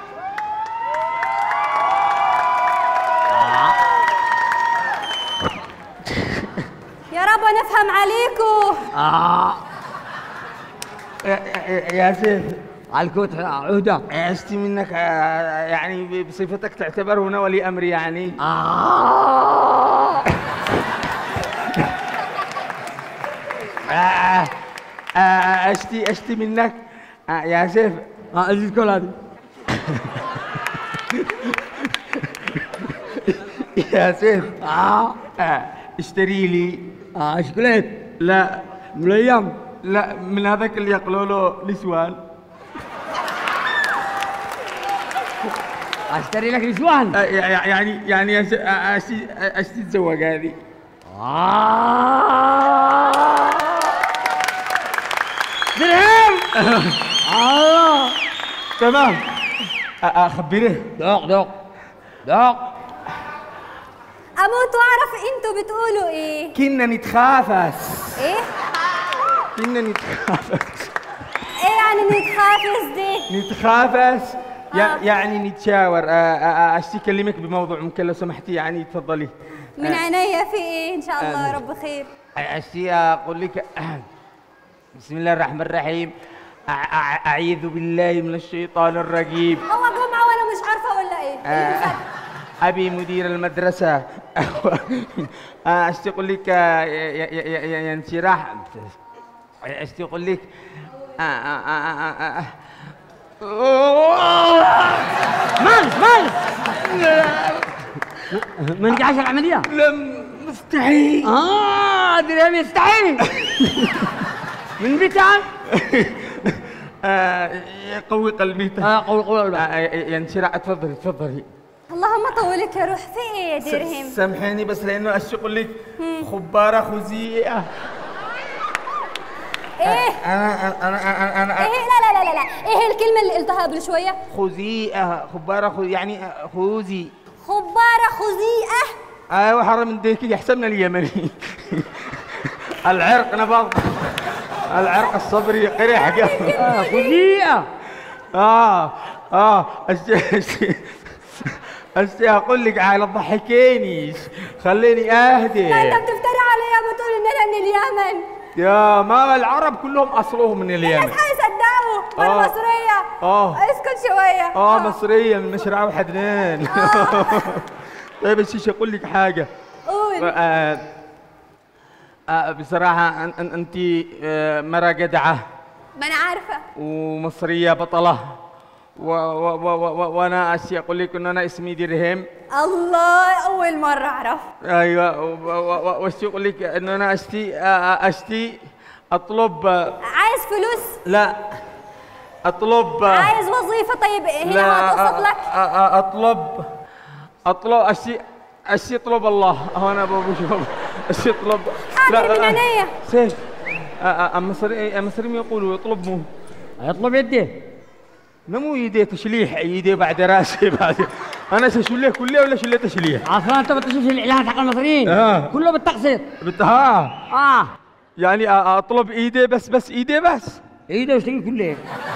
يا رب انا افهم عليكم اه يا- يا يا سيف على الكوت عهده عشتي منك آه، يعني ب- بصفتك تعتبر هنا ولي امري يعني اه آه، آه، اشتي اشتي منك آه، يا سيف اه ازيد كل هذه يا سيف اه آه، اشتري لي اه شكليت لا مليم لا من هذاك اللي يقولوا له نسوان اشتري لك نسوان آه، يع- يعني يعني أش- أشتي أشتي تتزوج هذه آه. درهم الله تمام آه، آه، خبره دوق دوق دوق اموت واعرف انتوا بتقولوا ايه كنا نتخافس ايه كنا نتخافس ايه يعني نتخافز دي نتخافس يع- آه. يعني نتشاور آه، آه، آه، اشتي اكلمك بموضوع ممكن لو سمحتي يعني تفضلي من عينيا في ايه ان شاء الله يا رب خير اشتي اقول لك بسم الله الرحمن الرحيم أع- أع- اعوذ بالله من الشيطان الرجيم هو جمعه وانا مش عارفه ولا ايه آه، الفرق؟ ابي مدير المدرسه آه، اشتي اقول لك آه، يا- يا- يا- يا يا انشراح اشتي اقول لك آه، آه، آه، آه، آه. مالك مالك ما نجحش العملية لم مستحيل اه درهم يستحي من بيتان آه، يقوي قلبي اه قول قول آه، آه، يا انشراح تفضلي تفضلي اللهم طولك يا روح في ايه يا درهم سامحيني بس لانه اشتي اقول لك خباره خزيئه ايه انا انا انا انا ايه لا لا لا لا لا ايه الكلمه اللي قلتها قبل شويه خزيئه خباره خو يعني خوزي خباره خزيئه ايوه حرام من ديك يحسبنا اليمني العرق نبض العرق الصبري قريح آه، خذيئة اه اه أشتي أشتي أشتي اقول لك على تضحكينيش خليني لا انت اهدي بتفتري عليا بتقول ان انا من اليمن يا ما العرب كلهم اصلهم من الناس اليمن هيصدقوا وانا آه. مصريه آه. اسكت شويه اه مصريه من مشرع وحدنان طيب الشيش اقول لك حاجه قول آه آه بصراحه أن- أن- انت آه، مرة جدعه ما انا عارفه ومصريه بطله و و و و وانا اشي اقول لك ان انا اسمي درهم الله اول مره اعرف ايوه و- و- و- واشي اقول لك ان انا اشتي آه، آه، اشتي اطلب آه، عايز فلوس لا اطلب آه، عايز وظيفه طيب هنا لا هتوصف لك أ- أ- اطلب اطلب اشي اشي اطلب الله هو انا ابو شوف اشي اطلب حاضر من عينيا. سيف المصري المصريين يقولوا يطلب مو يطلب يدي لا مو يدي تشليح يدي بعد راسي بعد انا شليه كليه ولا شليه تشليح اصلا انت بتشوف الاعلانات حق المصريين آه. كله بالتقسيط بت... ها اه يعني أ- اطلب ايدي بس بس ايدي بس ايده واشتري كله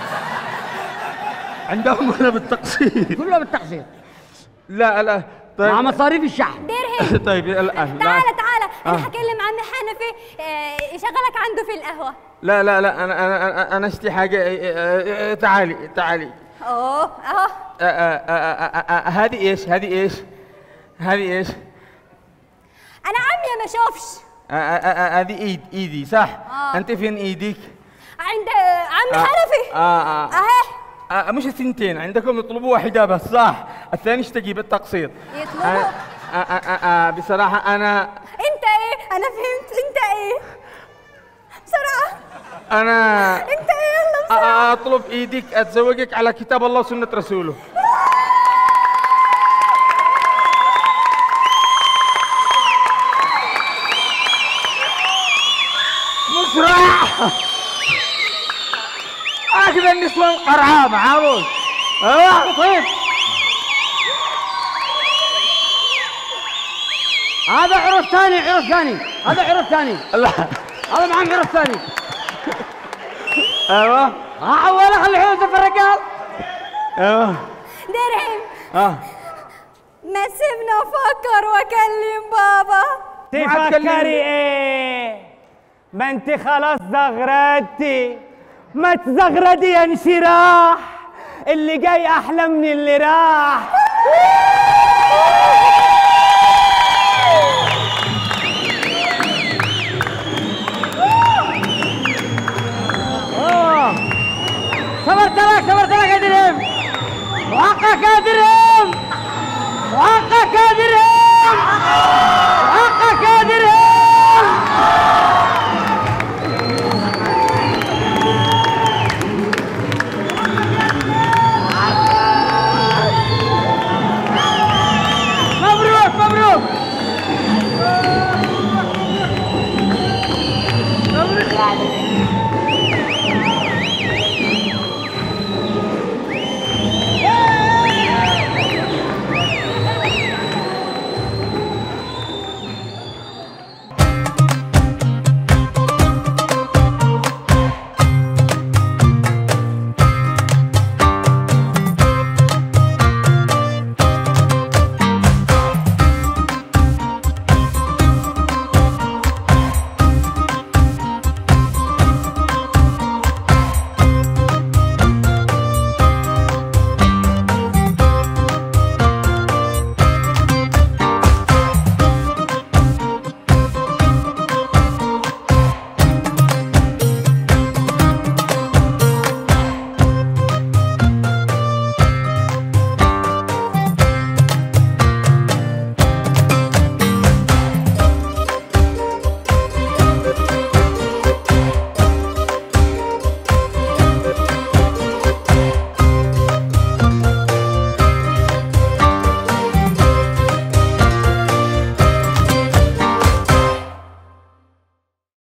عندهم ولا بالتقسيط كله بالتقسيط لا لا طيب مع مصاريف الشحن درهم طيب الان لا تعالى تعالى انا آه. هكلم عمي حنفي آه، يشغلك عنده في القهوه لا لا لا انا انا انا, أنا اشتي حاجه إيه، إيه، إيه، تعالي تعالي اوه اهو آه، آه، آه، آه، آه، هذه ايش هذه ايش هذه ايش انا عمي ما اشوفش آه، آه، آه، آه، هذه ايد ايدي صح آه. انت فين ايديك عند عمي آه. حنفي اه اه اهي آه، مش الثنتين عندكم يطلبوا واحدة بس صح الثاني اشتكي بالتقسيط يطلبوا آه آه آه آه آه بصراحة أنا انت ايه انا فهمت انت ايه بسرعه أنا انت ايه يلا آه، بسرعه آه، أطلب إيدك أتزوجك على كتاب الله وسنة رسوله مسرع هكذا النسوان قرعة معروف ايوه طيب هذا عرس ثاني عرس ثاني هذا عرس ثاني لا هذا معاه عرس ثاني أيوه ها ولا خلي حوسه في الرجال أيوه درهم آه ما سيبنا افكر واكلم بابا تفكري ايه ما انت خلاص زغردتي ما تزغردي يا انشراح اللي جاي احلى من اللي راح